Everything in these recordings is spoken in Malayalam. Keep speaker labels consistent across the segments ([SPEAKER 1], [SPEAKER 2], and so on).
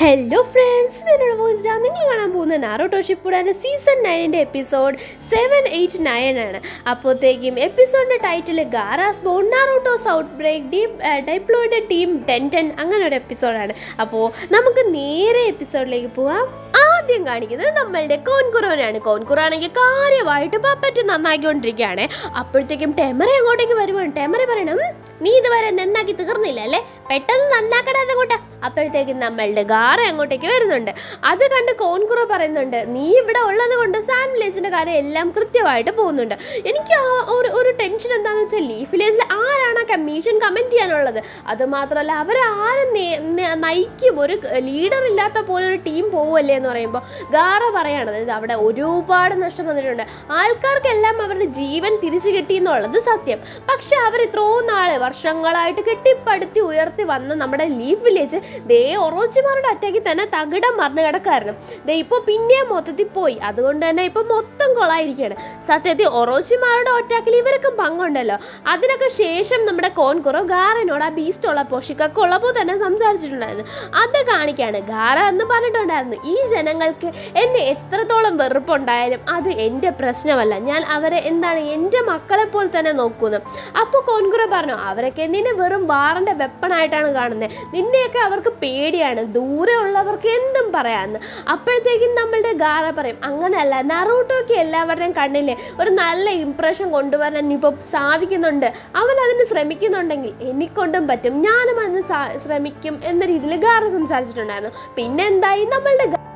[SPEAKER 1] ഹലോ ഫ്രണ്ട്സ് ഇതിനുള്ള വോയിസ് ഡാ നിങ്ങൾ കാണാൻ പോകുന്ന നാറോട്ടോ ഷിപ്പുടാൻ്റെ സീസൺ നയനിൻ്റെ എപ്പിസോഡ് സെവൻ എയ്റ്റ് നയൻ ആണ് അപ്പോഴത്തേക്കും എപ്പിസോഡിൻ്റെ title Gaara's born Naruto's outbreak deep ഡൈപ്ലോയുടെ ടീം ടെൻ ടെൻ അങ്ങനെ ഒരു എപ്പിസോഡാണ് അപ്പോൾ നമുക്ക് നേരെ എപ്പിസോഡിലേക്ക് പോവാം ആദ്യം കാണിക്കുന്നത് നമ്മളുടെ കോൺകുറോനാണ് കോൺകുറാണെങ്കിൽ കാര്യമായിട്ട് പപ്പറ്റ് നന്നാക്കിക്കൊണ്ടിരിക്കുകയാണ് അപ്പോഴത്തേക്കും ടെമറ അങ്ങോട്ടേക്ക് വരുവാണ് ടെമറ പറയണം "ഉം, നീ ഇതുവരെ നന്നാക്കി തീർന്നില്ല അല്ലേ പെട്ടെന്ന് നന്നാക്കടാതെ കൂട്ട അപ്പോഴത്തേക്കും നമ്മളുടെ ഗാറ അങ്ങോട്ടേക്ക് വരുന്നുണ്ട് അത് കണ്ട് കോൺകുറ പറയുന്നുണ്ട് നീ ഇവിടെ ഉള്ളത് കൊണ്ട് സാൻ വില്ലേജിന്റെ കാര്യം എല്ലാം കൃത്യമായിട്ട് പോകുന്നുണ്ട് എനിക്ക് ആ ഒരു ഒരു ടെൻഷൻ എന്താണെന്ന് വെച്ചാൽ ലീഫ് വില്ലേജിൽ ആരാണ് ആ കമ്മീഷൻ കമൻറ്റ് ചെയ്യാനുള്ളത് അത് മാത്രമല്ല അവർ ആരും നേ- നേ- നയിക്കും ഒരു ലീഡർ ഇല്ലാത്ത പോലെ ഒരു ടീം പോവല്ലേ എന്ന് പറയുമ്പോൾ ഗാറ പറയണത് ഇത് അവിടെ ഒരുപാട് നഷ്ടം വന്നിട്ടുണ്ട് ആൾക്കാർക്കെല്ലാം അവരുടെ ജീവൻ തിരിച്ചു കിട്ടി എന്നുള്ളത് സത്യം പക്ഷെ അവർ ഇത്രയും നാള് വർഷങ്ങളായിട്ട് കെട്ടിപ്പടുത്തി ഉയർത്തി വന്ന നമ്മുടെ ലീഫ് വില്ലേജ് ദേ ഒറോച്ചിമാരുടെ അറ്റാക്കി തന്നെ തകിടം മറിഞ്ഞു കിടക്കായിരുന്നു ദേ ഇപ്പോൾ പിന്നെയും മൊത്തത്തിൽ പോയി അതുകൊണ്ട് തന്നെ ഇപ്പൊ മൊത്തം കൊളായിരിക്കുകയാണ് സത്യത്തിൽ ഒറോച്ചിമാരുടെ ഒറ്റാക്കിൽ ഇവർക്കും പങ്കുണ്ടല്ലോ അതിനൊക്കെ ശേഷം നമ്മുടെ കോൺകുറോ ഗാരനോട് ആ ബീസ്റ്റ് ഉള്ളപ്പോൾ ഷിക്കൊക്കെ ഉള്ളപ്പോൾ തന്നെ സംസാരിച്ചിട്ടുണ്ടായിരുന്നു അത് കാണിക്കാണ് ഗാര എന്ന് പറഞ്ഞിട്ടുണ്ടായിരുന്നു ഈ ജനങ്ങൾക്ക് എന്നെ എത്രത്തോളം വെറുപ്പുണ്ടായാലും അത് എൻ്റെ പ്രശ്നമല്ല ഞാൻ അവരെ എന്താണ് എൻ്റെ മക്കളെ പോലെ തന്നെ നോക്കുന്നു അപ്പോൾ കോൺകുറ പറഞ്ഞു അവരൊക്കെ നിന്നെ വെറും വാറിൻ്റെ വെപ്പണായിട്ടാണ് കാണുന്നത് നിന്നെയൊക്കെ അവർക്ക് പേടിയാണ് ദൂരെ ഉള്ളവർക്ക് എന്തും പറയാമെന്ന് അപ്പോഴത്തേക്കും നമ്മളുടെ ഗാറ പറയും അങ്ങനെയല്ല നറൂട്ടോക്ക് എല്ലാവരുടെയും കണ്ണിൽ ഒരു നല്ല ഇംപ്രഷൻ കൊണ്ടുവരാൻ ഇപ്പോൾ സാധിക്കുന്നുണ്ട് അവൻ അതിന് ശ്രമിക്കുന്നുണ്ടെങ്കിൽ എനിക്കൊണ്ടും പറ്റും ഞാനും അതിന് സാ- ശ്രമിക്കും എന്ന രീതിയിൽ ഗാറ സംസാരിച്ചിട്ടുണ്ടായിരുന്നു പിന്നെ എന്തായി നമ്മളുടെ ഗ-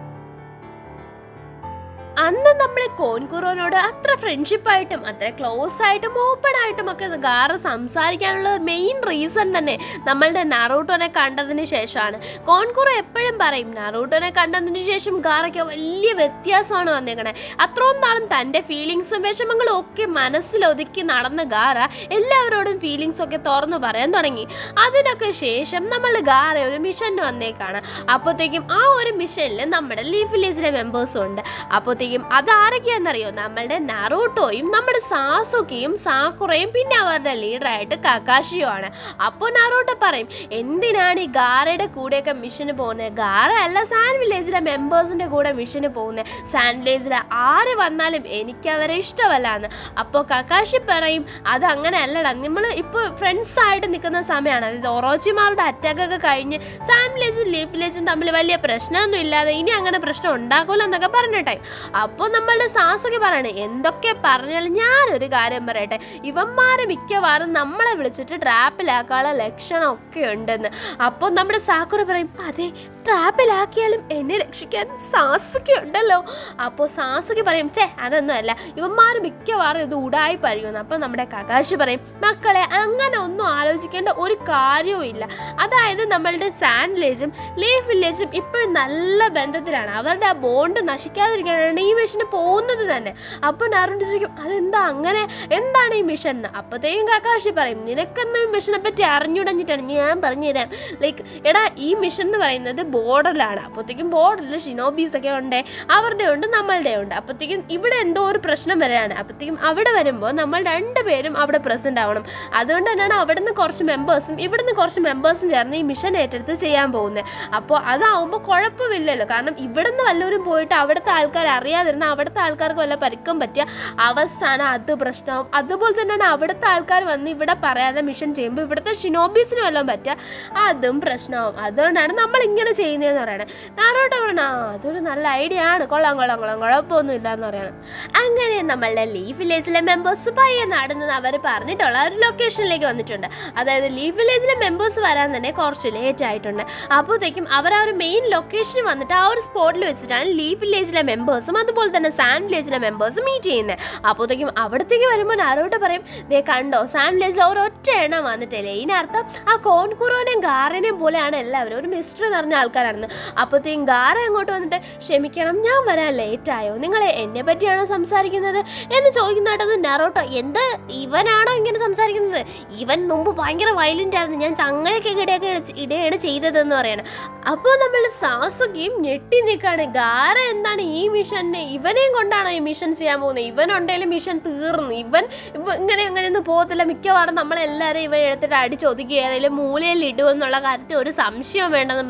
[SPEAKER 1] അന്ന് നമ്മളെ കോൺകുറോനോട് അത്ര ഫ്രണ്ട്ഷിപ്പായിട്ടും അത്ര ക്ലോസ് ആയിട്ടും ഓപ്പൺ ആയിട്ടും ഒക്കെ ഗാറ സംസാരിക്കാനുള്ള മെയിൻ റീസൺ തന്നെ നമ്മളുടെ നറൂട്ടോനെ കണ്ടതിന് ശേഷമാണ് കോൺകുറോ എപ്പോഴും പറയും നറൂട്ടോനെ കണ്ടതിന് ശേഷം ഗാറയ്ക്ക് വലിയ വ്യത്യാസമാണ് വന്നേക്കണേ അത്രയും നാളും തൻ്റെ ഫീലിങ്സും വിഷമങ്ങളും ഒക്കെ മനസ്സിലൊതുക്കി നടന്ന ഗാറ എല്ലാവരോടും ഫീലിങ്സ് ഒക്കെ തുറന്നു പറയാൻ തുടങ്ങി അതിനൊക്കെ ശേഷം നമ്മൾ ഗാറ ഒരു മിഷന് വന്നേക്കാണ് അപ്പോഴത്തേക്കും ആ ഒരു മിഷനിൽ നമ്മുടെ ലീഫ് വില്ലേജിലെ മെമ്പേഴ്സും ഉണ്ട് അപ്പോഴത്തേക്കും അതാരൊക്കെയാണെന്നറിയോ നമ്മളുടെ നറൂട്ടോയും നമ്മുടെ സാസുക്കിയും സാക്കുറയും പിന്നെ അവരുടെ ലീഡറായിട്ട് കക്കാഷിയുമാണ് അപ്പോൾ നറൂട്ടോ പറയും എന്തിനാണ് ഈ ഗാറയുടെ കൂടെയൊക്കെ മിഷന് പോകുന്നത് ഗാറ അല്ല സാൻ വില്ലേജിലെ മെമ്പേഴ്സിൻ്റെ കൂടെ മിഷന് പോകുന്നത് സാൻ വില്ലേജിലെ ആര് വന്നാലും എനിക്ക് അവരെ ഇഷ്ടമല്ല എന്ന് അപ്പോൾ കക്കാശി പറയും അത് അങ്ങനെ അല്ലടാ നമ്മൾ ഇപ്പോൾ ഫ്രണ്ട്സ് ആയിട്ട് നിൽക്കുന്ന സമയമാണ് അതായത് ഒറോച്ചിമാരുടെ attack ഒക്കെ കഴിഞ്ഞ് സാൻ വില്ലേജും ലീഫ് വില്ലേജും തമ്മിൽ വലിയ പ്രശ്നമൊന്നും ഇല്ലാതെ ഇനി അങ്ങനെ പ്രശ്നം ഉണ്ടാക്കൂല എന്നൊക്കെ പറഞ്ഞ ടൈം അപ്പോൾ നമ്മളുടെ സാസുകി പറയണേ എന്തൊക്കെ പറഞ്ഞാലും ഞാനൊരു കാര്യം പറയട്ടെ ഇവന്മാരെ മിക്കവാറും നമ്മളെ വിളിച്ചിട്ട് ട്രാപ്പിലാക്കാനുള്ള ലക്ഷണം ഒക്കെ ഉണ്ടെന്ന് അപ്പോൾ നമ്മുടെ സാക്കുറ പറയും അതെ ട്രാപ്പിലാക്കിയാലും എന്നെ രക്ഷിക്കാൻ സാസുകി ഉണ്ടല്ലോ അപ്പോൾ സാസുകി പറയും ചേ അതൊന്നും അല്ല ഇവന്മാർ മിക്കവാറും ഇത് ഉടായി പറയുമെന്ന് അപ്പോൾ നമ്മുടെ കകാശി പറയും മക്കളെ അങ്ങനെ ഒന്നും ആലോചിക്കേണ്ട ഒരു കാര്യവും ഇല്ല അതായത് നമ്മളുടെ സാൻഡ് വില്ലേജും ലീഫ് വില്ലേജും ഇപ്പോഴും നല്ല ബന്ധത്തിലാണ് അവരുടെ ആ ബോണ്ട് നശിക്കാതിരിക്കാനാണ് ഈ മിഷന് പോകുന്നത് തന്നെ അപ്പോൾ നാറുണ്ട് ചോദിക്കും അതെന്താ അങ്ങനെ എന്താണ് ഈ മിഷൻ എന്ന് അപ്പോഴത്തേക്കും കക്കാശി പറയും നിനക്കെന്നും ഈ മിഷനെ പറ്റി അറിഞ്ഞുടഞ്ഞിട്ടാണ് ഞാൻ പറഞ്ഞുതരാം ലൈക്ക് എടാ ഈ മിഷൻ എന്ന് പറയുന്നത് ബോർഡറിലാണ് അപ്പോഴത്തേക്കും ബോർഡറിൽ ഷിനോബീസ് ഒക്കെ ഉണ്ട് അവരുടെ ഉണ്ട് നമ്മളുടെ ഉണ്ട് അപ്പോഴത്തേക്കും ഇവിടെ എന്തോ ഒരു പ്രശ്നം വരെയാണ് അപ്പോഴത്തേക്കും അവിടെ വരുമ്പോൾ നമ്മൾ രണ്ടുപേരും അവിടെ പ്രസന്റ് ആവണം അതുകൊണ്ട് തന്നെയാണ് അവിടെ നിന്ന് കുറച്ച് മെമ്പേഴ്സും ഇവിടെ നിന്ന് കുറച്ച് മെമ്പേഴ്സും ചേർന്ന് ഈ മിഷൻ ഏറ്റെടുത്ത് ചെയ്യാൻ പോകുന്നത് അപ്പോൾ അതാവുമ്പോൾ കുഴപ്പമില്ലല്ലോ കാരണം ഇവിടെ നിന്ന് വല്ലവരും പോയിട്ട് അവിടുത്തെ ആൾക്കാർ അറിയാതിരുന്ന അവിടുത്തെ ആൾക്കാർക്ക് വല്ല പരിക്കം പറ്റിയ അവസാനം അത് പ്രശ്നവും അതുപോലെ തന്നെയാണ് അവിടുത്തെ ആൾക്കാർ വന്ന് ഇവിടെ പറയാതെ മിഷൻ ചെയ്യുമ്പോൾ ഇവിടുത്തെ ഷിനോബീസിന് വല്ലതും പറ്റുക അതും പ്രശ്നമാവും അതുകൊണ്ടാണ് നമ്മൾ ഇങ്ങനെ ചെയ്യുന്നതെന്ന് പറയണത് നാരോട്ട് പറയണ ആ അതൊരു നല്ല ഐഡിയ ആണ് കൊള്ളാം കൊള്ളാം കൊള്ളാം കുഴപ്പമൊന്നും ഇല്ല എന്ന് പറയണം അങ്ങനെ നമ്മളുടെ ലീഫ് വില്ലേജിലെ മെമ്പേഴ്സ് പയ്യെ നടന്ന് അവർ പറഞ്ഞിട്ടുള്ള ഒരു ലൊക്കേഷനിലേക്ക് വന്നിട്ടുണ്ട് അതായത് ലീഫ് വില്ലേജിലെ മെമ്പേഴ്സ് വരാൻ തന്നെ കുറച്ച് ലേറ്റ് ആയിട്ടുണ്ട് അപ്പോഴത്തേക്കും അവർ ആ ഒരു മെയിൻ ലൊക്കേഷനിൽ വന്നിട്ട് ആ ഒരു സ്പോട്ടിൽ വെച്ചിട്ടാണ് ലീഫ് വില്ലേജിലെ മെമ്പേഴ്സും അതുപോലെ തന്നെ സാൻ വില്ലേജിലെ മെമ്പേഴ്സും മീറ്റ് ചെയ്യുന്നത് അപ്പോഴത്തേക്കും അവിടത്തേക്ക് വരുമ്പോൾ ആരോട്ട് പറയും ദേ കണ്ടോ സാൻ വില്ലേജിൽ ഒരൊറ്റ എണ്ണം വന്നിട്ടില്ലേ ഇതിനർത്ഥം ആ കോൺകുറോനെയും ഗാറിനെയും പോലെയാണ് എല്ലാവരും ഒരു മിസ്റ്ററി നിറഞ്ഞ ആൾക്കാരാണെന്ന് അപ്പോഴത്തേക്കും ഗാറ അങ്ങോട്ട് വന്നിട്ട് ക്ഷമിക്കണം ഞാൻ വരാൻ ലേറ്റ് ആയോ നിങ്ങൾ എന്നെ പറ്റിയാണോ സംസാരിക്കുന്നത് എന്ന് ചോദിക്കുന്നതായിട്ടത് നറോട്ടോ എന്ത് ഇവനാണോ ഇങ്ങനെ സംസാരിക്കുന്നത് ഇവൻ മുമ്പ് ഭയങ്കര വയലന്റ് ആയിരുന്നു ഞാൻ ചങ്ങലൊക്കെ ഇടയൊക്കെ ഇടയാണ് ചെയ്തതെന്ന് പറയണം അപ്പോൾ നമ്മൾ സാസുകിയും ഞെട്ടി നിൽക്കാണ് ഗാര എന്താണ് ഈ മിഷനെ ഇവനെയും കൊണ്ടാണോ ഈ മിഷൻ ചെയ്യാൻ പോകുന്നത് ഇവനുണ്ടെങ്കിലും മിഷൻ തീർന്നു ഇവൻ ഇവ ഇങ്ങനെ അങ്ങനെയൊന്നും പോകത്തില്ല മിക്കവാറും നമ്മളെല്ലാവരും ഇവൻ എടുത്തിട്ട് അടിച്ചൊതുക്കി ഏതെങ്കിലും മൂലയിൽ ഇടുമെന്നുള്ള കാര്യത്തിൽ ഒരു സംശയവും വേണ്ടെന്ന് പറഞ്ഞ്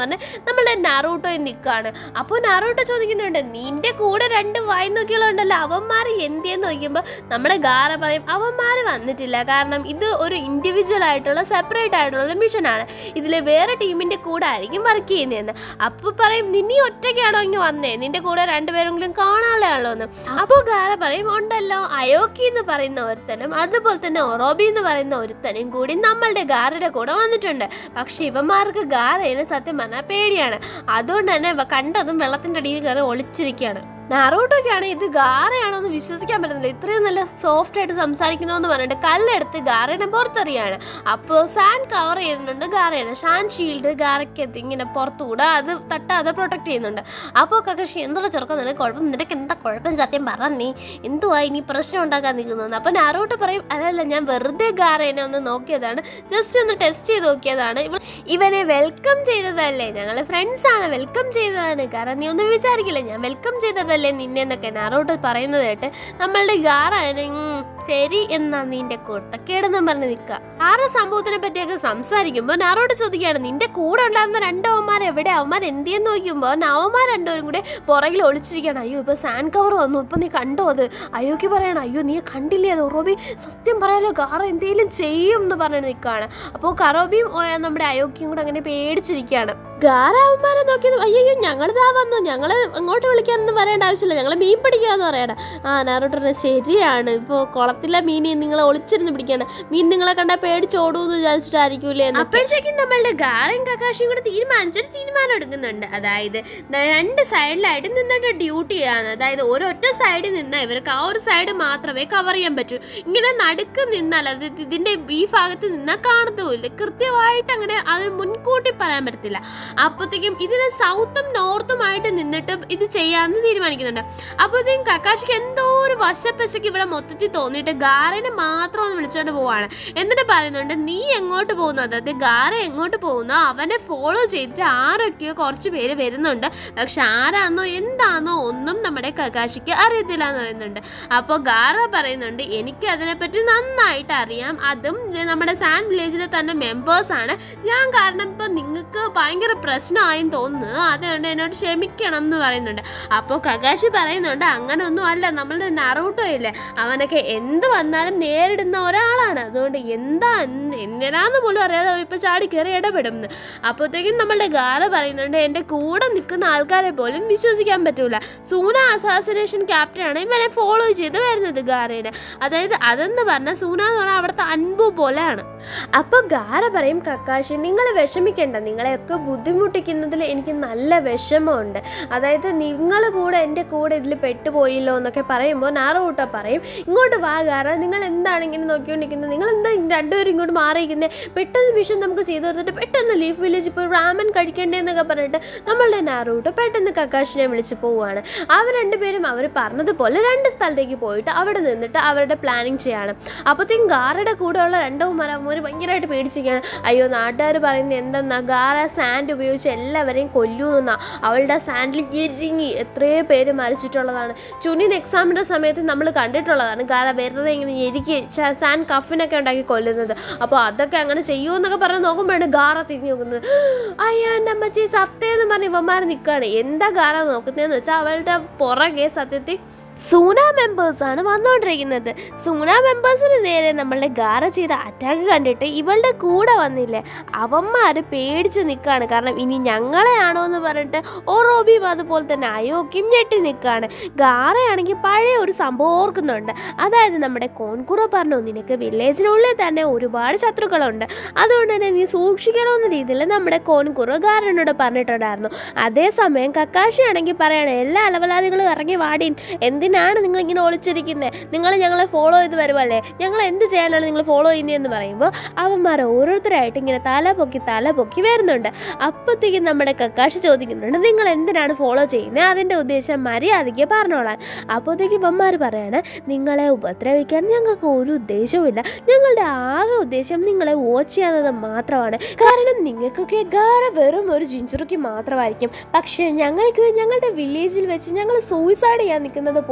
[SPEAKER 1] നമ്മളെ നാറൂട്ടോയിൽ നിൽക്കുകയാണ് അപ്പോൾ നാറൂട്ടോ ചോദിക്കുന്നുണ്ട് നിന്റെ കൂടെ രണ്ട് വായി നോക്കികളുണ്ടല്ലോ അവന്മാർ എന്തിയെന്ന് നോക്കുമ്പോൾ നമ്മുടെ ഗാറ പറയും അവന്മാർ വന്നിട്ടില്ല കാരണം ഇത് ഒരു ഇൻഡിവിജ്വൽ ആയിട്ടുള്ള സെപ്പറേറ്റ് ആയിട്ടുള്ള മിഷനാണ് ഇതിൽ വേറെ ടീമിൻ്റെ കൂടെ ആയിരിക്കും വർക്ക് ചെയ്യുന്നതെന്ന് അപ്പോൾ പറയും നിന്നി ഒറ്റയ്ക്കാണോ ഇങ്ങ് വന്നേ നിന്റെ കൂടെ രണ്ടുപേരെങ്കിലും കാണാനുള്ളതാണല്ലോ എന്ന് അപ്പോൾ ഗാര പറയും ഉണ്ടല്ലോ അയോക്കി എന്ന് പറയുന്ന ഒരുത്തനും അതുപോലെ തന്നെ ഒറോബി എന്ന് പറയുന്ന ഒരുത്തനും കൂടി നമ്മളുടെ ഗാരയുടെ കൂടെ വന്നിട്ടുണ്ട് പക്ഷെ ഇവന്മാർക്ക് ഗാരയിന് സത്യം പറഞ്ഞാൽ പേടിയാണ് അതുകൊണ്ട് തന്നെ ഇവ കണ്ടതും വെള്ളത്തിൻ്റെ അടിയിൽ കയറി ഒളിച്ചിരിക്കുകയാണ് നാറോട്ടൊക്കെയാണ് ഇത് ഗാറയാണോ എന്ന് വിശ്വസിക്കാൻ പറ്റുന്നില്ല ഇത്രയും നല്ല സോഫ്റ്റ് ആയിട്ട് സംസാരിക്കുന്നു എന്ന് പറഞ്ഞിട്ട് കല്ലെടുത്ത് ഗാറനെ പുറത്തെറിയാണ് അപ്പോൾ സാൻ കവർ ചെയ്യുന്നുണ്ട് ഗാറയാണ് ഷാൻ ഷീൽഡ് ഗാറയ്ക്ക് എത്തി ഇങ്ങനെ പുറത്തുകൂടെ അത് തട്ടാതെ പ്രൊട്ടക്ട് ചെയ്യുന്നുണ്ട് അപ്പോൾ കക്കഷി എന്തുള്ള ചെറുക്കം നിനക്ക് കുഴപ്പം നിനക്ക് എന്താ കുഴപ്പം സത്യം പറ നീ എന്തുവാ ഇനി പ്രശ്നം ഉണ്ടാക്കാൻ നിൽക്കുന്നത് അപ്പോൾ നാറോട്ട് പറയും അല്ലല്ല ഞാൻ വെറുതെ ഗാറേനെ ഒന്ന് നോക്കിയതാണ് ജസ്റ്റ് ഒന്ന് ടെസ്റ്റ് ചെയ്ത് നോക്കിയതാണ് ഇവ ഇവനെ വെൽക്കം ചെയ്തതല്ലേ ഞങ്ങൾ ഫ്രണ്ട്സ് ആണ് വെൽക്കം ചെയ്തതാണ് കാരണം നീ ഒന്നും വിചാരിക്കില്ല ഞാൻ വെൽക്കം ചെയ്തതല്ലേ നിന്നെ എന്നൊക്കെ നാറോട്ട് പറയുന്നത് കേട്ട് നമ്മളുടെ ഗാറാന് ശരി എന്നാ നിന്റെ കുർത്തക്കേടെന്നും പറഞ്ഞ് നിൽക്കുക ആറ് സംഭവത്തിനെ പറ്റിയൊക്കെ സംസാരിക്കുമ്പോൾ നാറോട്ട് ചോദിക്കുകയാണ് നിന്റെ കൂടെ ഉണ്ടായിരുന്ന രണ്ടവന്മാർ എവിടെ അവന്മാർ എന്തിയെന്ന് നോക്കുമ്പോൾ അവന്മാർ രണ്ടുപേരും കൂടെ പുറകിൽ ഒളിച്ചിരിക്കുകയാണ് അയ്യോ ഇപ്പൊ സാൻഡ് കവർ വന്നു ഇപ്പൊ നീ കണ്ടോ അത് അയ്യോക്ക് പറയണം അയ്യോ നീ കണ്ടില്ലേ അത് റോബി സത്യം പറയാലോ ഗാറ എന്തെങ്കിലും ചെയ്യും എന്ന് പറഞ്ഞ് നിൽക്കുകയാണ് അപ്പോൾ കറോബിയും ഓ, നമ്മുടെ അയോക്കിയും കൂടെ അങ്ങനെ പേടിച്ചിരിക്കുകയാണ് ഗാറ അവന്മാരെ നോക്കിയത് അയ്യോ ഞങ്ങളിതാ വന്നു ഞങ്ങൾ അങ്ങോട്ട് വിളിക്കാനൊന്നും പറയേണ്ട ആവശ്യമില്ല ഞങ്ങൾ മീൻ പിടിക്കാന്ന് പറയണം ആ നാരോട്ട് ശരിയാണ് ഇപ്പോൾ കുളത്തിലെ മീനെ നിങ്ങൾ ഒളിച്ചിരുന്ന് പിടിക്കാണ് മീൻ നിങ്ങളെ കണ്ടാൽ പേടിച്ചോടൂന്ന് വിചാരിച്ചിട്ടായിരിക്കൂലേ അപ്പോഴത്തേക്കും നമ്മളുടെ ഗാറയും കക്കാശിയും കൂടെ തീരുമാനിച്ചൊരു തീരുമാനം എടുക്കുന്നുണ്ട് അതായത് ദ- രണ്ട് സൈഡിലായിട്ട് നിന്നിട്ട് ഡ്യൂട്ടി ചെയ്യാന്ന് അതായത് ഒരൊറ്റ സൈഡിൽ നിന്നാൽ ഇവർക്ക് ആ ഒരു സൈഡ് മാത്രമേ കവർ ചെയ്യാൻ പറ്റൂ ഇങ്ങനെ നടുക്ക് നിന്നാൽ അതായത് ഇതിന്റെ ഈ ഭാഗത്ത് നിന്നാൽ കാണത്തുമില്ല കൃത്യമായിട്ട് അങ്ങനെ അത് മുൻകൂട്ടി പറയാൻ പറ്റത്തില്ല അപ്പോഴത്തേക്കും ഇതിന് സൗത്തും നോർത്തുമായിട്ട് നിന്നിട്ട് ഇത് ചെയ്യാമെന്ന് തീരുമാനിക്കുന്നുണ്ട് അപ്പോഴത്തേക്കും കക്കാഷിക്ക് എന്തോ ഒരു വശപ്പശക്ക് ഇവിടെ മൊത്തത്തിൽ തോന്നിയിട്ട് ഗാരനെ മാത്രം ഒന്ന് വിളിച്ചോണ്ട് പോവാണ് എന്നിട്ട് പറയുന്നുണ്ട് നീ എങ്ങോട്ട് പോകുന്നു അതായത് ഗാര എങ്ങോട്ട് പോകുന്നു അവനെ ഫോളോ ചെയ്തിട്ട് ആരൊക്കെയോ കുറച്ച് പേര് വരുന്നുണ്ട് പക്ഷെ ആരാന്നോ എന്താന്നോ ഒന്നും നമ്മുടെ കക്കാഷിക്ക് അറിയത്തില്ല എന്ന് പറയുന്നുണ്ട് അപ്പോൾ ഗാറ പറയുന്നുണ്ട് എനിക്ക് അതിനെപ്പറ്റി നന്നായിട്ട് അറിയാം അതും ഇത് നമ്മുടെ സാൻ വില്ലേജിലെ തന്നെ മെമ്പേഴ്സ് ആണ് ഞാൻ കാരണം ഇപ്പം നിങ്ങൾക്ക് ഭയങ്കര പ്രശ്നമായെന്ന് തോന്നുന്നു അതുകൊണ്ട് എന്നോട് ക്ഷമിക്കണം എന്ന് പറയുന്നുണ്ട് അപ്പോൾ കകാശി പറയുന്നുണ്ട് അങ്ങനെ ഒന്നും അല്ല നമ്മളുടെ നറൂട്ടോ ഇല്ലേ അവനൊക്കെ എന്ത് വന്നാലും നേരിടുന്ന ഒരാളാണ് അതുകൊണ്ട് എന്താ എന്ത് എന്തിനാന്ന് പോലും അറിയാതെ ഇപ്പോൾ ചാടി കയറി ഇടപെടും അപ്പോഴത്തേക്കും നമ്മളുടെ ഗാല പറയുന്നുണ്ട് എൻ്റെ കൂടെ നിൽക്കുന്ന ആൾക്കാരെ പോലും വിശ്വസിക്കാൻ പറ്റൂല സൂന അസാസിനേഷൻ ക്യാപ്റ്റനാണ് ഇവനെ ഫോളോ ചെയ്ത് വരുന്നത് ഗാരയുടെ അതായത് അതെന്ന് പറഞ്ഞാൽ സൂന എന്ന് പറഞ്ഞാൽ അവിടുത്തെ അൻപു പോലെയാണ് അപ്പോൾ ഗാര പറയും കക്കാശി നിങ്ങൾ വിഷമിക്കേണ്ട നിങ്ങളെയൊക്കെ ബുദ്ധിമുട്ടിക്കുന്നതിൽ എനിക്ക് നല്ല വിഷമമുണ്ട് അതായത് നിങ്ങൾ കൂടെ എൻ്റെ കൂടെ ഇതിൽ പെട്ടുപോയില്ലോ എന്നൊക്കെ പറയുമ്പോൾ നാറൂട്ട പറയും ഇങ്ങോട്ട് വാ ഗാര നിങ്ങൾ എന്താണ് ഇങ്ങനെ നോക്കിക്കൊണ്ടിരിക്കുന്നത് നിങ്ങൾ എന്താ രണ്ടുപേരും ഇങ്ങോട്ട് മാറിയിരിക്കുന്നത് പെട്ടെന്ന് മിഷൻ നമുക്ക് ചെയ്തു കൊടുത്തിട്ട് പെട്ടെന്ന് ലീഫ് വില്ലേജ് ഇപ്പോൾ റാമൻ കഴിക്കേണ്ടതെന്നൊക്കെ പറഞ്ഞിട്ട് നമ്മളുടെ നാറൂട്ട് പെട്ടെന്ന് കക്കാശിനെ വിളിച്ച് പോവുകയാണ് അവർ രണ്ടുപേരും അവർ പറഞ്ഞതുപോലെ രണ്ട് സ്ഥലത്തേക്ക് പോയിട്ട് അവിടെ നിന്നിട്ട് അവരുടെ പ്ലാനിങ് ചെയ്യാണ് അപ്പോഴത്തേക്കും ഗാറയുടെ കൂടെയുള്ള രണ്ടവന്മാരും ഒരു ഭയങ്കരമായിട്ട് പേടിച്ചിരിക്കുകയാണ് അയ്യോ നാട്ടുകാർ പറയുന്നത് എന്തെന്നാ ഗാറ സാൻഡ് ഉപയോഗിച്ച് എല്ലാവരെയും കൊല്ലൂന്നാ അവളുടെ സാൻഡിൽ ഞെരിങ്ങി എത്രയോ പേര് മരിച്ചിട്ടുള്ളതാണ് ചുനിൻ എക്സാമിൻ്റെ സമയത്ത് നമ്മൾ കണ്ടിട്ടുള്ളതാണ് ഗാറ വെറുതെ ഇങ്ങനെ ഞെരുക്കി സാൻഡ് കഫിനൊക്കെ ഉണ്ടാക്കി കൊല്ലുന്നത് അപ്പോൾ അതൊക്കെ അങ്ങനെ ചെയ്യുമെന്നൊക്കെ പറഞ്ഞ് നോക്കുമ്പോഴാണ് ഗാറ തിരിഞ്ഞു നോക്കുന്നത് അയ്യോ എൻ്റെ അമ്മച്ചി സത്തേന്ന് പറഞ്ഞ് ഇവന്മാർ നിൽക്കുകയാണ് എന്താ ഗാറ നോക്കുന്നതെന്ന് വെച്ചാൽ അവളുടെ പുറകെ സത്യത്തിൽ സൂന മെമ്പേഴ്സ് ആണ് വന്നുകൊണ്ടിരിക്കുന്നത് സൂന മെമ്പേഴ്സിന് നേരെ നമ്മളുടെ ഗാറ ചെയ്ത അറ്റാക്ക് കണ്ടിട്ട് ഇവളുടെ കൂടെ വന്നില്ലേ അവന്മാർ പേടിച്ച് നിൽക്കുകയാണ് കാരണം ഇനി ഞങ്ങളെയാണോ എന്ന് പറഞ്ഞിട്ട് ഓറോബിയും അതുപോലെ തന്നെ അയോഗ്യം ഞെട്ടി നിൽക്കുകയാണ് ഗാറയാണെങ്കിൽ പഴയ ഒരു സംഭവം ഓർക്കുന്നുണ്ട് അതായത് നമ്മുടെ കോൺകുറ പറഞ്ഞു നിനക്ക് വില്ലേജിനുള്ളിൽ തന്നെ ഒരുപാട് ശത്രുക്കളുണ്ട് അതുകൊണ്ട് തന്നെ നീ സൂക്ഷിക്കണമെന്ന രീതിയിൽ നമ്മുടെ കോൺകുറ ഗാരനോട് പറഞ്ഞിട്ടുണ്ടായിരുന്നു അതേസമയം കക്കാശി ആണെങ്കിൽ പറയണേ എല്ലാ അലവലാദികളും ഇറങ്ങി വാടീൻ എന്തിനാണ് നിങ്ങൾ ഇങ്ങനെ ഒളിച്ചിരിക്കുന്നത് നിങ്ങൾ ഞങ്ങളെ ഫോളോ ചെയ്ത് വരുമല്ലേ ഞങ്ങൾ എന്ത് ചെയ്യാനാണ് നിങ്ങൾ ഫോളോ ചെയ്യുന്നതെന്ന് പറയുമ്പോൾ അവന്മാർ ഓരോരുത്തരായിട്ട് ഇങ്ങനെ തല പൊക്കി തല പൊക്കി വരുന്നുണ്ട് അപ്പോഴത്തേക്കും നമ്മുടെ കക്കാശി ചോദിക്കുന്നുണ്ട് നിങ്ങൾ എന്തിനാണ് ഫോളോ ചെയ്യുന്നത് അതിൻ്റെ ഉദ്ദേശം മര്യാദയ്ക്ക് പറഞ്ഞോളാൻ അപ്പോഴത്തേക്ക് ഇവന്മാർ പറയാണ് നിങ്ങളെ ഉപദ്രവിക്കാൻ ഞങ്ങൾക്ക് ഒരു ഉദ്ദേശവുമില്ല ഞങ്ങളുടെ ആകെ ഉദ്ദേശം നിങ്ങളെ വാച്ച് ചെയ്യാവുന്നത് മാത്രമാണ് കാരണം നിങ്ങൾക്കൊക്കെ ഗാര വെറും ഒരു ജിഞ്ചുറുക്കി മാത്രമായിരിക്കും പക്ഷേ ഞങ്ങൾക്ക് ഞങ്ങളുടെ വില്ലേജിൽ വെച്ച് ഞങ്ങൾ സൂയിസൈഡ് ചെയ്യാൻ നിൽക്കുന്നത് പോലെ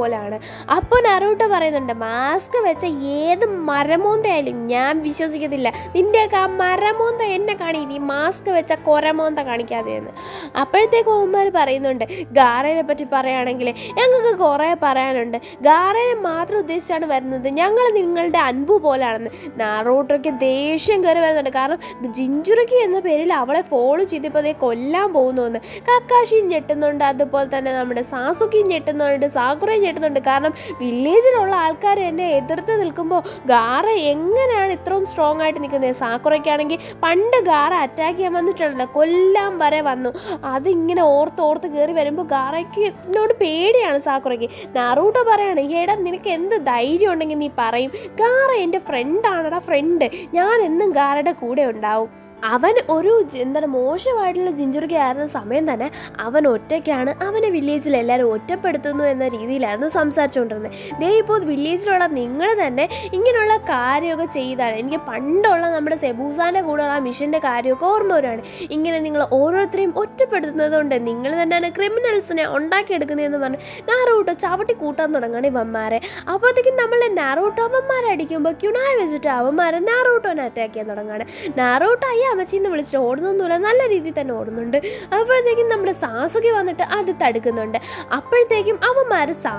[SPEAKER 1] പോലാണ് അപ്പോൾ നറൂട്ടോ പറയുന്നുണ്ട് മാസ്ക് വെച്ച ഏത് മരമോന്തയായാലും ഞാൻ വിശ്വസിക്കത്തില്ല നിൻ്റെയൊക്കെ ആ മരമോന്ത എന്നെ കാണി ഇനി മാസ്ക് വെച്ച കൊരമോന്ത കാണിക്കാതെ എന്ന് അപ്പോഴത്തേക്ക് അവന്മാർ പറയുന്നുണ്ട് ഗാറയെ പറ്റി പറയുകയാണെങ്കിൽ ഞങ്ങൾക്ക് കുറേ പറയാനുണ്ട് ഗാറയെ മാത്രം ഉദ്ദേശിച്ചാണ് വരുന്നത് ഞങ്ങൾ നിങ്ങളുടെ അൻപു പോലാണെന്ന് നാറോട്ടോയ്ക്ക് ദേഷ്യം കയറി വരുന്നുണ്ട് കാരണം ജിഞ്ചുറുക്കി എന്ന പേരിൽ അവളെ ഫോളോ ചെയ്തപ്പോൾ അതേ കൊല്ലാൻ പോകുന്നു കക്കാഷിയും ഞെട്ടുന്നുണ്ട് അതുപോലെ തന്നെ നമ്മുടെ സാസുക്കിയും ഞെട്ടുന്നുണ്ട് സാക്കുറയും ഞെട്ടുന്നുണ്ട് കാരണം വില്ലേജിലുള്ള ആൾക്കാർ എന്നെ എതിർത്ത് നിൽക്കുമ്പോൾ ഗാറ എങ്ങനെയാണ് ഇത്രയും സ്ട്രോങ് ആയിട്ട് നിൽക്കുന്നത് സാക്കുറയ്ക്കാണെങ്കിൽ പണ്ട് ഗാറ അറ്റാക്ക് ചെയ്യാൻ വന്നിട്ടുണ്ടല്ലോ കൊല്ലാൻ വരെ വന്നു അതിങ്ങനെ ഓർത്ത് ഓർത്ത് കയറി വരുമ്പോൾ ഗാറയ്ക്ക് എന്നോട് പേടിയാണ് സാക്കുറയ്ക്ക് നാറൂട്ടോ പറയാണ് ഏടാ നിനക്ക് എന്ത് ധൈര്യം ഉണ്ടെങ്കിൽ നീ പറയും ഗാറ എൻ്റെ ഫ്രണ്ടാണടാ ഫ്രണ്ട് ഞാൻ എന്നും ഗാറയുടെ കൂടെ ഉണ്ടാവും അവൻ ഒരു ജി- എന്താണ് മോശമായിട്ടുള്ള ജിഞ്ചുറുക്കി ആയിരുന്ന സമയം തന്നെ അവൻ ഒറ്റയ്ക്കാണ് അവനെ വില്ലേജിൽ എല്ലാവരും ഒറ്റപ്പെടുത്തുന്നു എന്ന രീതിയിലായിരുന്നു സംസാരിച്ചുകൊണ്ടിരുന്നത് ദേ ഇപ്പോൾ വില്ലേജിലുള്ള നിങ്ങൾ തന്നെ ഇങ്ങനെയുള്ള കാര്യമൊക്കെ ചെയ്താൽ എനിക്ക് പണ്ടുള്ള നമ്മുടെ സെബൂസാൻ്റെ കൂടെയുള്ള ആ മിഷൻ്റെ കാര്യമൊക്കെ ഓർമ്മ വരുവാണ് ഇങ്ങനെ നിങ്ങൾ ഓരോരുത്തരെയും ഒറ്റപ്പെടുത്തുന്നത് കൊണ്ട് നിങ്ങൾ തന്നെയാണ് ക്രിമിനൽസിനെ ഉണ്ടാക്കിയെടുക്കുന്നതെന്ന് പറഞ്ഞ് നാറൂട്ടോ ചവിട്ടി കൂട്ടാൻ തുടങ്ങുകയാണ് ഇവന്മാരെ അപ്പോഴത്തേക്കും നമ്മളെ നാറൂട്ടോ അവന്മാരെ അടിക്കുമ്പോൾ ക്യുണായ വെച്ചിട്ട് അവന്മാരെ നാറൂട്ടോനെ അറ്റാക്ക് ചെയ്യാൻ തുടങ്ങുകയാണ് നാറൂട്ടോ അയ്യ അമ്മച്ചിന്ന് വിളിച്ചിട്ട് ഓടുന്നൊന്നുമില്ല നല്ല രീതിയിൽ തന്നെ ഓടുന്നുണ്ട് അപ്പോഴത്തേക്കും നമ്മുടെ സാസുകി വന്നിട്ട് അത് തടുക്കുന്നുണ്ട് അപ്പോഴത്തേക്കും അവന്മാർ സാ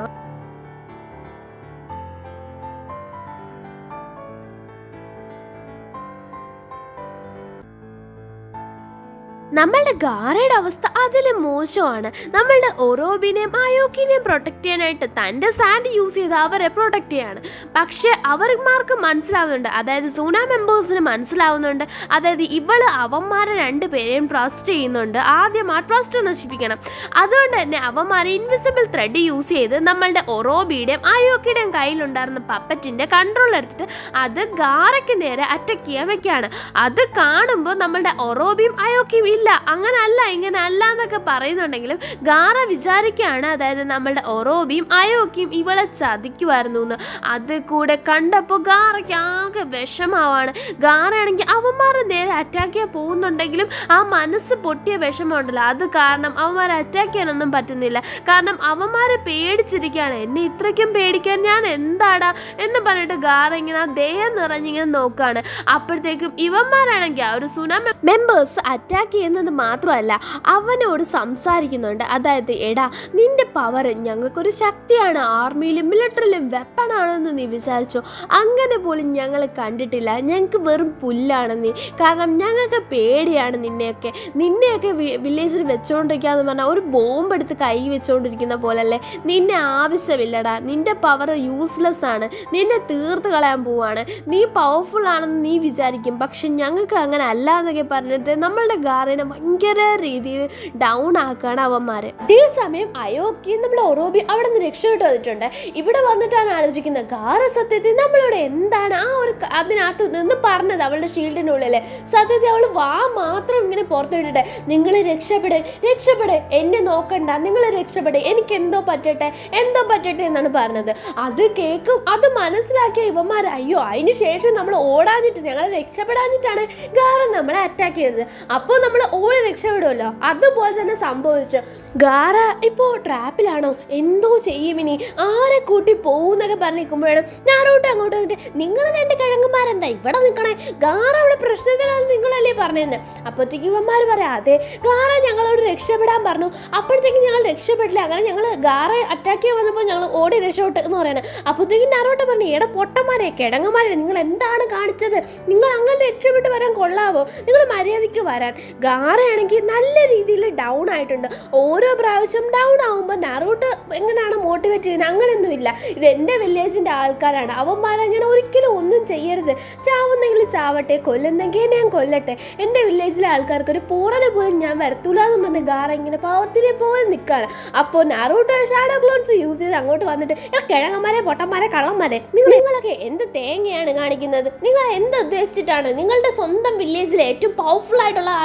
[SPEAKER 1] നമ്മളുടെ ഗാറയുടെ അവസ്ഥ അതിലും മോശമാണ് നമ്മളുടെ ഒറോബിനെയും അയോക്കിനെയും പ്രൊട്ടക്ട് ചെയ്യാനായിട്ട് തൻ്റെ സാൻഡ് യൂസ് ചെയ്ത് അവരെ പ്രൊട്ടക്ട് ചെയ്യാണ് പക്ഷേ അവന്മാർക്ക് മനസ്സിലാവുന്നുണ്ട് അതായത് സൂന മെമ്പേഴ്സിന് മനസ്സിലാവുന്നുണ്ട് അതായത് ഇവള് അവന്മാരെ രണ്ടുപേരെയും ട്രസ്റ്റ് ചെയ്യുന്നുണ്ട് ആദ്യം ആ ട്രസ്റ്റ് നശിപ്പിക്കണം അതുകൊണ്ട് തന്നെ അവന്മാരെ ഇൻവിസിബിൾ ത്രെഡ് യൂസ് ചെയ്ത് നമ്മളുടെ ഒറോബിയുടെയും അയോക്കിയുടെയും കയ്യിലുണ്ടായിരുന്ന പപ്പറ്റിൻ്റെ കൺട്രോൾ എടുത്തിട്ട് അത് ഗാറയ്ക്ക് നേരെ അറ്റാക്ക് ചെയ്യാൻ വെക്കുകയാണ് അത് കാണുമ്പോൾ നമ്മളുടെ ഒറോബിയും അയോക്കിയും ഇല്ല അങ്ങനല്ല ഇങ്ങനെ അല്ല എന്നൊക്കെ പറയുന്നുണ്ടെങ്കിലും ഗാറ വിചാരിക്കുകയാണ് അതായത് നമ്മളുടെ ഒറോബിയും അയോക്കിയും ഇവളെ ചതിക്കുമായിരുന്നു എന്ന് അത് കൂടെ കണ്ടപ്പോൾ ഗാറയ്ക്ക് ആകെ വിഷമാവാണ് ഗാറയാണെങ്കിൽ അവന്മാരെ നേരെ അറ്റാക്ക് ചെയ്യാൻ പോകുന്നുണ്ടെങ്കിലും ആ മനസ്സ് പൊട്ടിയ വിഷമമുണ്ടല്ലോ അത് കാരണം അവന്മാരെ അറ്റാക്ക് ചെയ്യാനൊന്നും പറ്റുന്നില്ല കാരണം അവന്മാരെ പേടിച്ചിരിക്കുകയാണ് എന്നെ ഇത്രയ്ക്കും പേടിക്കാൻ ഞാൻ എന്താടാ എന്ന് പറഞ്ഞിട്ട് ഗാറ ഇങ്ങനെ ആ ദേഹം നിറഞ്ഞിങ്ങനെ നോക്കുകയാണ് അപ്പോഴത്തേക്കും ഇവന്മാരാണെങ്കിൽ ആ ഒരു സുന മെമ്പേഴ്സ് അറ്റാക്ക് ചെയ്യുന്നത് മാത്രമല്ല അവനോട് സംസാരിക്കുന്നുണ്ട് അതായത് എടാ നിന്റെ പവർ ഞങ്ങൾക്കൊരു ശക്തിയാണ് ആർമിയിലും മിലിറ്ററിയിലും വെപ്പണാണെന്ന് നീ വിചാരിച്ചോ അങ്ങനെ പോലും ഞങ്ങൾ കണ്ടിട്ടില്ല ഞങ്ങൾക്ക് വെറും പുല്ലാണ് നീ കാരണം ഞങ്ങൾക്ക് പേടിയാണ് നിന്നെയൊക്കെ നിന്നെയൊക്കെ വില്ലേജിൽ വെച്ചുകൊണ്ടിരിക്കുക എന്ന് പറഞ്ഞാൽ ഒരു ബോംബ് എടുത്ത് കൈ വെച്ചുകൊണ്ടിരിക്കുന്ന പോലല്ലേ നിന്നെ ആവശ്യമില്ലടാ നിന്റെ പവർ യൂസ്ലെസ് ആണ് നിന്നെ തീർത്ത് കളയാൻ പോവാണ് നീ പവർഫുൾ ആണെന്ന് നീ വിചാരിക്കും പക്ഷെ ഞങ്ങൾക്ക് അങ്ങനെ അല്ല എന്നൊക്കെ പറഞ്ഞിട്ട് നമ്മളുടെ ഗാറിനെ ഭയങ്കര രീതിയിൽ ഡൗൺ ആക്കുകയാണ് അവന്മാര് അതേ സമയം അയോക്കി നമ്മൾ ഒറോബി അവിടെ നിന്ന് രക്ഷപ്പെട്ടു വന്നിട്ടുണ്ട് ഇവിടെ വന്നിട്ടാണ് ആലോചിക്കുന്നത് ഗാറ സത്യത്തിൽ നമ്മളോട് എന്താണ് ആ ഒരു ക- അതിനകത്ത് നിന്ന് പറഞ്ഞത് അവളുടെ ഷീൽഡിനുള്ളില് സത്യത്തിൽ അവൾ വാ മാത്രം ഇങ്ങനെ പുറത്തുവിട്ടിട്ട് നിങ്ങൾ രക്ഷപ്പെട് രക്ഷപ്പെട് എന്നെ നോക്കണ്ട നിങ്ങൾ രക്ഷപ്പെട് എനിക്ക് എന്തോ പറ്റട്ടെ എന്തോ പറ്റട്ടെ എന്നാണ് പറഞ്ഞത് അത് കേൾക്കും അത് മനസ്സിലാക്കിയ ഇവന്മാർ അയ്യോ അതിന് ശേഷം നമ്മൾ ഓടാഞ്ഞിട്ട് ഞങ്ങളെ രക്ഷപ്പെടാഞ്ഞിട്ടാണ് ഗാറ നമ്മളെ അറ്റാക്ക് ചെയ്തത് അപ്പോൾ നമ്മൾ ഓടി രക്ഷപ്പെടുമല്ലോ അതുപോലെ തന്നെ സംഭവിച്ചു ഗാറ ഇപ്പോൾ ട്രാപ്പിലാണോ എന്തോ ചെയ്യും ഇനി ആരെ കൂട്ടി പോകുന്നൊക്കെ പറഞ്ഞ് നിൽക്കുമ്പോഴാണ് ഞാനോട്ട് അങ്ങോട്ട് വന്നിട്ട് നിങ്ങൾ രണ്ട് കിഴങ്ങന്മാരെന്താ ഇവിടെ നിൽക്കണേ ഗാറ അവിടെ പ്രശ്നത്തിലാണെന്ന് നിങ്ങളല്ലേ പറഞ്ഞതെന്ന് അപ്പോഴത്തേക്ക് ഇവന്മാർ പറയാം അതെ ഗാറ ഞങ്ങളോട് രക്ഷപ്പെടാൻ പറഞ്ഞു അപ്പോഴത്തേക്കും ഞങ്ങൾ രക്ഷപ്പെട്ടില്ല അങ്ങനെ ഞങ്ങൾ ഗാറ അറ്റാക്ക് ചെയ്യാൻ വന്നപ്പോൾ ഞങ്ങൾ ഓടി രക്ഷപ്പെട്ടു എന്ന് പറയണം അപ്പോഴത്തേക്കും നാരോട്ട് പറഞ്ഞു എടാ പൊട്ടന്മാരെ കിഴങ്ങന്മാരെ നിങ്ങൾ എന്താണ് കാണിച്ചത് നിങ്ങൾ അങ്ങനെ രക്ഷപ്പെട്ട് വരാൻ കൊള്ളാവോ നിങ്ങൾ മര്യാദയ്ക്ക് വരാൻ ഗാറയാണെങ്കിൽ നല്ല രീതിയിൽ ഡൗൺ ആയിട്ടുണ്ട് ഓരോ പ്രാവശ്യം ഡൗൺ ആകുമ്പോൾ നാറോട്ട് എങ്ങനെയാണ് മോട്ടിവേറ്റ് ചെയ്യുന്നത് അങ്ങനെയൊന്നുമില്ല ഇത് എൻ്റെ വില്ലേജിൻ്റെ ആൾക്കാരാണ് അവന്മാരെ ഞാൻ ഒരിക്കലും ഒന്നും ചെയ്യരുത് ചാവുന്നെങ്കിൽ ചാവട്ടെ കൊല്ലുന്നെങ്കിൽ ഞാൻ കൊല്ലട്ടെ എൻ്റെ വില്ലേജിലെ ആൾക്കാർക്ക് ഒരു പോറല് പോലും ഞാൻ വരത്തൂല എന്ന് പറഞ്ഞ് ഗാറ ഇങ്ങനെ പാവത്തിനെ പോലെ നിൽക്കുകയാണ് അപ്പോൾ നാറൂട്ടോ ഷാഡോ ക്ലോൺസ് യൂസ് ചെയ്ത് അങ്ങോട്ട് വന്നിട്ട് "എടാ കിഴങ്ങന്മാരെ പൊട്ടന്മാരെ കള്ളന്മാരെ നിങ്ങൾ നിങ്ങളൊക്കെ എന്ത് തേങ്ങയാണ് കാണിക്കുന്നത് നിങ്ങൾ എന്ത് ഉദ്ദേശിച്ചിട്ടാണ് നിങ്ങളുടെ സ്വന്തം വില്ലേജിലെ ഏറ്റവും പവർഫുൾ ആയിട്ടുള്ള ആളല്ലേ ഗാ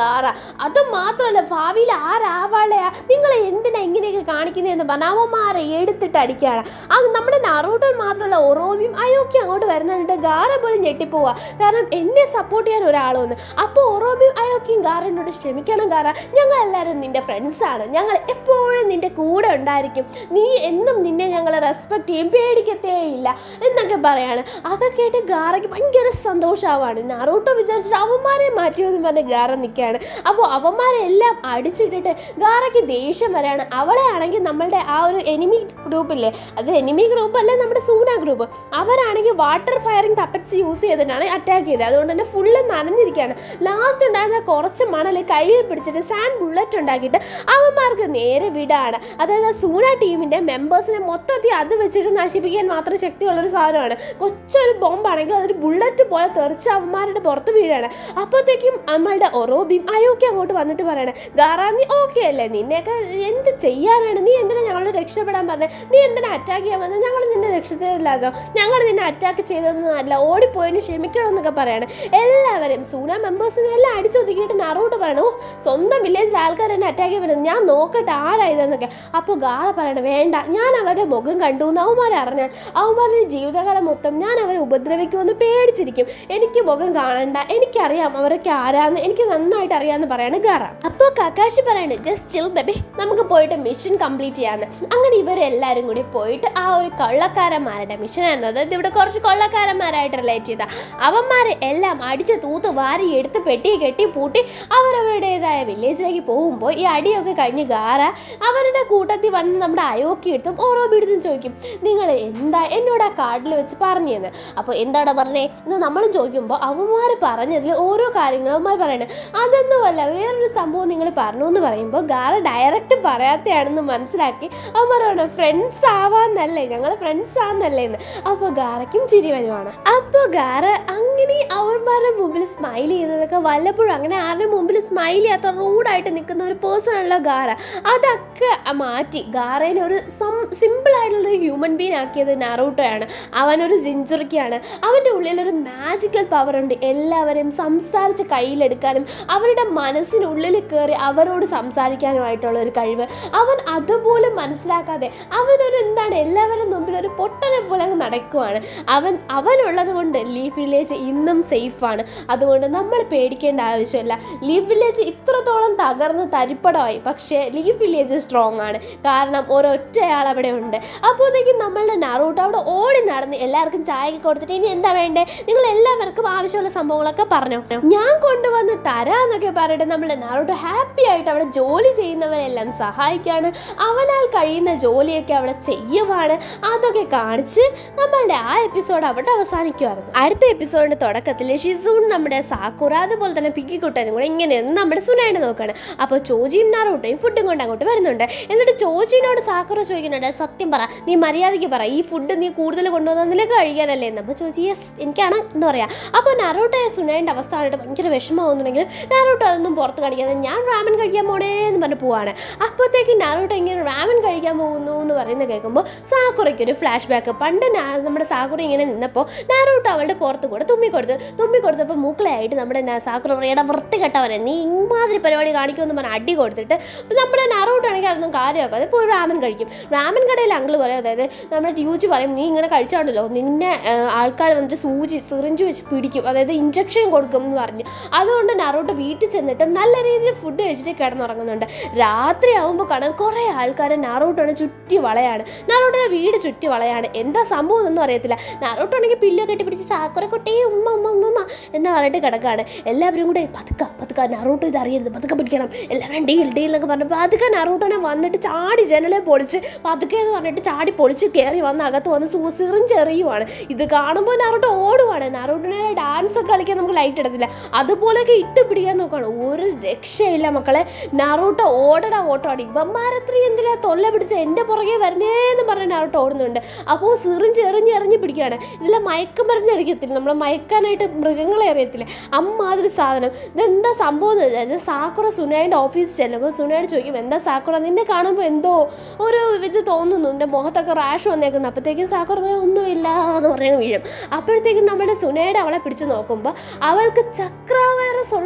[SPEAKER 1] ഗാറ അത് മാത്രമല്ല ഭാവിയിൽ ആരാവാളയാ നിങ്ങൾ എന്തിനാ ഇങ്ങനെയൊക്കെ കാണിക്കുന്നതെന്ന് പറഞ്ഞാൽ അവന്മാരെ എടുത്തിട്ട് അടിക്കുകയാണ് ആ നമ്മുടെ നറൂട്ടോ മാത്രമല്ല ഒറോബിയും അയോക്കി അങ്ങോട്ട് വരുന്നുണ്ട് ഗാറ പോലും ഞെട്ടിപ്പോവുക കാരണം എന്നെ സപ്പോർട്ട് ചെയ്യാൻ ഒരാൾ വന്നു അപ്പോൾ ഒറോബിയും അയോക്കിയും ഗാറനോട് ക്ഷമിക്കണം ഗാറ ഞങ്ങൾ എല്ലാവരും നിന്റെ ഫ്രണ്ട്സാണ് ഞങ്ങൾ എപ്പോഴും നിന്റെ കൂടെ ഉണ്ടായിരിക്കും നീ എന്നും നിന്നെ ഞങ്ങൾ റെസ്പെക്ട് ചെയ്യും പേടിക്കത്തേ ഇല്ല എന്നൊക്കെ പറയാണ് അതൊക്കെ കേട്ട് ഗാറയ്ക്ക് ഭയങ്കര സന്തോഷമാവാണ് നറൂട്ടോ വിചാരിച്ചിട്ട് അവന്മാരെ മാറ്റിയെന്ന് പറഞ്ഞ് ഗാറ നിൽക്കുകയാണ് അപ്പോൾ അവന്മാരെ എല്ലാം അടിച്ചിട്ടിട്ട് ഗാറയ്ക്ക് ദേഷ്യം വരെയാണ് അവളെ ആണെങ്കിൽ നമ്മളുടെ ആ ഒരു എനിമി ഗ്രൂപ്പില്ലേ അത് എനിമി ഗ്രൂപ്പ് അല്ല നമ്മുടെ സൂന ഗ്രൂപ്പ് അവരാണെങ്കിൽ വാട്ടർ ഫയറിംഗ് പപ്പറ്റ്സ് യൂസ് ചെയ്തിട്ടാണ് അറ്റാക്ക് ചെയ്തത് അതുകൊണ്ട് തന്നെ ഫുള്ള് നനഞ്ഞിരിക്കുകയാണ് ലാസ്റ്റ് ഉണ്ടായിരുന്ന കുറച്ച് മണൽ കയ്യിൽ പിടിച്ചിട്ട് സാൻഡ് ബുള്ളറ്റ് ഉണ്ടാക്കിയിട്ട് അവന്മാർക്ക് നേരെ വിടാണ് അതായത് സൂന ടീമിൻ്റെ മെമ്പേഴ്സിനെ മൊത്തത്തിൽ അത് വെച്ചിട്ട് നശിപ്പിക്കാൻ മാത്രം ശക്തിയുള്ളൊരു സാധനമാണ് കൊച്ചൊരു ബോംബാണെങ്കിൽ അതൊരു ബുള്ളറ്റ് പോലെ തെറിച്ച് അവന്മാരുടെ പുറത്ത് വീഴാണ് അപ്പോഴത്തേക്കും നമ്മളുടെ ഒറോബിയും അയോക്കെ അങ്ങോട്ട് വന്നിട്ട് പറയണേ ഗാറാ നീ ഓക്കെ അല്ലേ നിന്നെയൊക്കെ എന്ത് ചെയ്യാനാണ് നീ എന്തിനാ ഞങ്ങളെ രക്ഷപ്പെടാൻ പറഞ്ഞത് നീ എന്തിനാ അറ്റാക്ക് ചെയ്യാൻ വന്നത് ഞങ്ങൾ നിന്നെ രക്ഷിച്ചില്ലാതോ ഞങ്ങൾ നിന്നെ അറ്റാക്ക് ചെയ്തതൊന്നും അല്ല ഓടിപ്പോയതിന് ക്ഷമിക്കണമെന്നൊക്കെ പറയാണ് എല്ലാവരും സൂന മെമ്പേഴ്സിനെ എല്ലാം അടിച്ചൊതുക്കിയിട്ട് നറോട്ട് പറയണു ഓ സ്വന്തം വില്ലേജിലെ ആൾക്കാർ എന്നെ അറ്റാക്ക് ചെയ്യാൻ വരുന്നത് ഞാൻ നോക്കട്ടെ ആരാ ഇതെന്നൊക്കെ അപ്പോൾ ഗാറ പറയണ വേണ്ട ഞാൻ അവരുടെ മുഖം കണ്ടു എന്ന് അവന്മാരെ അറിഞ്ഞാൽ അവന്മാരുടെ ജീവിതകാലം മൊത്തം ഞാൻ അവരെ ഉപദ്രവിക്കുമെന്ന് പേടിച്ചിരിക്കും എനിക്ക് മുഖം കാണണ്ട എനിക്കറിയാം അവരൊക്കെ ആരാന്ന് എനിക്ക് നന്നായിട്ട് അറിയാമെന്ന് പറയാണ് ഗാറ അപ്പോൾ കക്കാശി പറയണു ജസ്റ്റ് ചിൽ ബേബി നമുക്ക് പോയിട്ട് മിഷൻ കംപ്ലീറ്റ് ചെയ്യാന്ന് അങ്ങനെ ഇവരെല്ലാവരും കൂടി പോയിട്ട് ആ ഒരു കൊള്ളക്കാരന്മാരുടെ മിഷൻ ആയിരുന്നു അതായത് ഇവിടെ കുറച്ച് കൊള്ളക്കാരന്മാരായിട്ട് റിലേറ്റ് ചെയ്ത അവന്മാരെ എല്ലാം അടിച്ച് തൂത്ത് വാരി എടുത്ത് പെട്ടി കെട്ടി പൂട്ടി അവരവരുടേതായ വില്ലേജിലേക്ക് പോകുമ്പോൾ ഈ അടിയൊക്കെ കഴിഞ്ഞ് ഗാറ അവരുടെ കൂട്ടത്തിൽ വന്ന് നമ്മുടെ അയോക്കി എടുത്തും ഓരോ ബീടുത്തും ചോദിക്കും നിങ്ങൾ എന്താ എന്നോട് ആ കാർഡിൽ വെച്ച് പറഞ്ഞതെന്ന് അപ്പോൾ എന്താണ് പറഞ്ഞേ എന്ന് നമ്മളും ചോദിക്കുമ്പോൾ അവന്മാർ പറഞ്ഞതിൽ ഓരോ കാര്യങ്ങളും അവന്മാർ പറയണത് അതൊന്നുമല്ല വേറൊരു സംഭവം നിങ്ങൾ പറഞ്ഞു എന്ന് പറയുമ്പോൾ ഗാറ ഡയറക്റ്റ് പറയാത്തയാണെന്ന് മനസ്സിലാക്കി അവന്മാർ പറഞ്ഞു ഫ്രണ്ട്സ് ആവാന്നല്ലേ ഞങ്ങൾ ഫ്രണ്ട്സ് ആന്നല്ലേ എന്ന് അപ്പോൾ ഗാറയ്ക്കും ചിരി വരുവാണ് അപ്പോൾ ഗാറ അങ്ങനെ അവന്മാരുടെ മുമ്പിൽ സ്മൈൽ ചെയ്യുന്നതൊക്കെ വല്ലപ്പോഴും അങ്ങനെ ആരുടെ മുമ്പിൽ സ്മൈൽ ചെയ്യാത്ത റൂഡായിട്ട് നിൽക്കുന്ന ഒരു പേഴ്സൺ ആണല്ലോ ഗാറ അതൊക്കെ മാറ്റി ഗാറേനെ ഒരു സം സിമ്പിൾ ആയിട്ടുള്ള ഒരു ഹ്യൂമൻ ബീങ് ആക്കിയത് നാറൂട്ടോയാണ് അവനൊരു ജിഞ്ചുറിക്കാണ് അവൻ്റെ ഉള്ളിലൊരു മാജിക്കൽ പവർ ഉണ്ട് എല്ലാവരെയും സംസാരിച്ച് കയ്യിലെടുക്കാനും അവരുടെ മനസ്സിനുള്ളിൽ കയറി അവരോട് സംസാരിക്കാനുമായിട്ടുള്ള ഒരു കഴിവ് അവൻ അതുപോലും മനസ്സിലാക്കാതെ അവനൊരു എന്താണ് എല്ലാവരും മുമ്പിൽ ഒരു പൊട്ടനെ പോലെ അങ്ങ് നടക്കുവാണ് അവൻ അവനുള്ളത് കൊണ്ട് ലീഫ് വില്ലേജ് ഇന്നും സേഫാണ് അതുകൊണ്ട് നമ്മൾ പേടിക്കേണ്ട ആവശ്യമില്ല ലീഫ് വില്ലേജ് ഇത്രത്തോളം തകർന്ന് തരിപ്പടമായി പക്ഷേ ലീഫ് വില്ലേജ് സ്ട്രോങ് ആണ് കാരണം ഒരൊറ്റയാൾ അവിടെ ഉണ്ട് അപ്പോഴത്തേക്കും നമ്മളുടെ നറൂട്ട് അവിടെ ഓടി നടന്ന് എല്ലാവർക്കും ചായ കൊടുത്തിട്ട് ഇനി എന്താ വേണ്ടേ നിങ്ങൾ എല്ലാവർക്കും ആവശ്യമുള്ള സംഭവങ്ങളൊക്കെ പറഞ്ഞു ഞാൻ കൊണ്ടുവന്ന് തരാന്നൊക്കെ പറഞ്ഞിട്ട് നമ്മളുടെ നറൂട്ട് ഹാപ്പി ആയിട്ട് അവിടെ ജോലി ചെയ്യുന്നവരെല്ലാം സഹായിക്കാണ് അവനാൽ കഴിയുന്ന ജോലിയൊക്കെ അവിടെ ചെയ്യുവാണ് അതൊക്കെ കാണിച്ച് നമ്മളുടെ ആ എപ്പിസോഡ് അവിടെ അവസാനിക്കുമായിരുന്നു അടുത്ത എപ്പിസോഡിന്റെ തുടക്കത്തിൽ ഷിസൂൺ നമ്മുടെ സാക്കുറ അതുപോലെ തന്നെ പിക്കിക്കുട്ടനും കൂടെ ഇങ്ങനെയൊന്ന് നമ്മുടെ സുനായിട്ട് നോക്കുകയാണ് അപ്പോൾ ചോജിയും നാറൂട്ടയും ഫുഡും കൊണ്ട് അങ്ങോട്ട് വരുന്നുണ്ട് എന്നിട്ട് ചോജിനോട് സാക്കുറ ചോദിക്കുന്നുണ്ട് സത്യം പറ നീ മര്യാദയ്ക്ക് പറ ഈ ഫുഡ് നീ കൂടുതൽ കൊണ്ടുവന്നാൽ നിനക്ക് കഴിക്കാനല്ലേ എന്ന് അപ്പോൾ ചോദിച്ചു യെസ് എനിക്കാണ് എന്ന് പറയാം അപ്പോൾ നറൂട്ടോ സുനേൻ്റെ അവസ്ഥ കണ്ടിട്ട് ഭയങ്കര വിഷമമാവുന്നുണ്ടെങ്കിൽ നാറൂട്ടോ അതൊന്നും പുറത്ത് കാണിക്കാതെ ഞാൻ റാമൻ കഴിക്കാൻ പോണേ എന്ന് പറഞ്ഞ് പോവാണ് അപ്പോഴത്തേക്ക് നാറൂട്ടോ ഇങ്ങനെ റാമൻ കഴിക്കാൻ പോകുന്നു എന്ന് പറയുന്നത് കേൾക്കുമ്പോൾ സാക്കുറയ്ക്ക് ഒരു ഫ്ലാഷ് ബാക്ക് പണ്ട് നാ- നമ്മുടെ സാക്കുറ ഇങ്ങനെ നിന്നപ്പോൾ നാറൂട്ടോ അവളുടെ പുറത്ത് കൂടെ തുമ്മി കൊടുത്ത് തുമ്മി കൊടുത്തപ്പോൾ മൂക്കളയായിട്ട് നമ്മുടെ നാ- സാക്കുറ പറയുടെ വൃത്തി കെട്ടവനെ നീ ഇമാതിരി പരിപാടി കാണിക്കുമെന്ന് പറഞ്ഞ് അടി കൊടുത്തിട്ട് ഇപ്പം നമ്മുടെ നാറൂട്ടോ ആണെങ്കിൽ അതൊന്നും കാര്യമാക്കാതെ പോയി റാമൻ കഴിക്കും റാമൻ കടയിൽ അങ്കിൾ പറയും അതായത് നമ്മുടെ ട്യൂജ് പറയും നീ ഇങ്ങനെ കഴിച്ചാണല്ലോ നിന്നെ ആൾക്കാർ വന്നിട്ട് സൂചി സിറിഞ്ച് വെച്ച് പിടിക്കും അതായത് ഇഞ്ചക്ഷൻ കൊടുക്കും എന്ന് പറഞ്ഞു അതുകൊണ്ട് നറൂട്ടോ വീട്ടിൽ ചെന്നിട്ട് നല്ല രീതിയിൽ ഫുഡ് കഴിച്ചിട്ട് കിടന്നുറങ്ങുന്നുണ്ട് രാത്രി ആകുമ്പോൾ കാണാൻ കുറേ ആൾക്കാർ നാറൂട്ടോനെ ചുറ്റി വളയാണ് നാറൂട്ടോടെ വീട് ചുറ്റി വളയാണ് എന്താ സംഭവം എന്നൊന്നും അറിയത്തില്ല നാറൂട്ടാണെങ്കിൽ പില്ലോ കെട്ടിപ്പിടിച്ച് ചാക്കുറക്കുട്ടി ഉമ്മ ഉമ്മ ഉമ്മ ഉമ്മ എന്ന് പറഞ്ഞിട്ട് കിടക്കാണ് എല്ലാവരും കൂടെ പതുക്ക പതുക്ക നാറൂട്ടോ ഇത് അറിയരുത് പതുക്കെ പിടിക്കണം എല്ലാവരും ഡീൽ ഡീൽ എന്നൊക്കെ പറഞ്ഞു പതുക്കെ നാറൂട്ടോനെ വന്നിട്ട് ചാടി ജനലെ പൊളിച്ച് പതുക്കെ എന്ന് പറഞ്ഞിട്ട് ചാടി പൊളിച്ച് കയറി വന്ന് അകത്ത് വന്ന് സൂസിറും ചെറിയുവാണ് ഇത് കാണുമ്പോൾ നാറൂട്ടോ ഓടുവാണ് നാറൂട്ടോനെ ഡാൻസ് ഒക്കെ കളിക്കാൻ നമുക്ക് ലൈറ്റ് ഇടത്തില്ല അതുപോലെയൊക്കെ ഇട്ട് പിടിക്കാൻ നോക്കുകയാണ് ഒരു രക്ഷയില്ല മക്കളെ നാറൂട്ടോ ഓടടാ ഓട്ടോടി ഇവന്മാരത്രി എന്തിനാ തൊല്ല പിടിച്ച് എൻ്റെ പുറകെ വരുന്നേന്ന് പറഞ്ഞ് നാറൂട്ടോ ഓടുന്നുണ്ട് അപ്പോൾ സിറിഞ്ച് എറിഞ്ഞ് എറിഞ്ഞ് പിടിക്കുകയാണ് ഇതിലെ മയക്കുമരുന്ന് അടിക്കത്തില്ല നമ്മളെ മയക്കാനായിട്ട് മൃഗങ്ങളെ അറിയത്തില്ല അമ്മാതിരി സാധനം ഇതെന്താ സംഭവം എന്ന് വെച്ചാൽ സാക്കുറ സുനയുടെ ഓഫീസിൽ ചെല്ലുമ്പോൾ സുനയോട് ചോദിക്കും എന്താ സാക്കുറ നിന്നെ കാണുമ്പോൾ എന്തോ ഒരു ഇത് തോന്നുന്നു എൻ്റെ മുഖത്തൊക്കെ റാഷ് വന്നേക്കുന്നു അപ്പോഴത്തേക്കും സാക്കുറ പറയും ഒന്നുമില്ല എന്ന് പറഞ്ഞ് വീഴും അപ്പോഴത്തേക്കും നമ്മുടെ സുനയുടെ അവളെ പിടിച്ച് നോക്കുമ്പോൾ അവൾക്ക് ചക്ര വൈറസ് ഉള്ളത്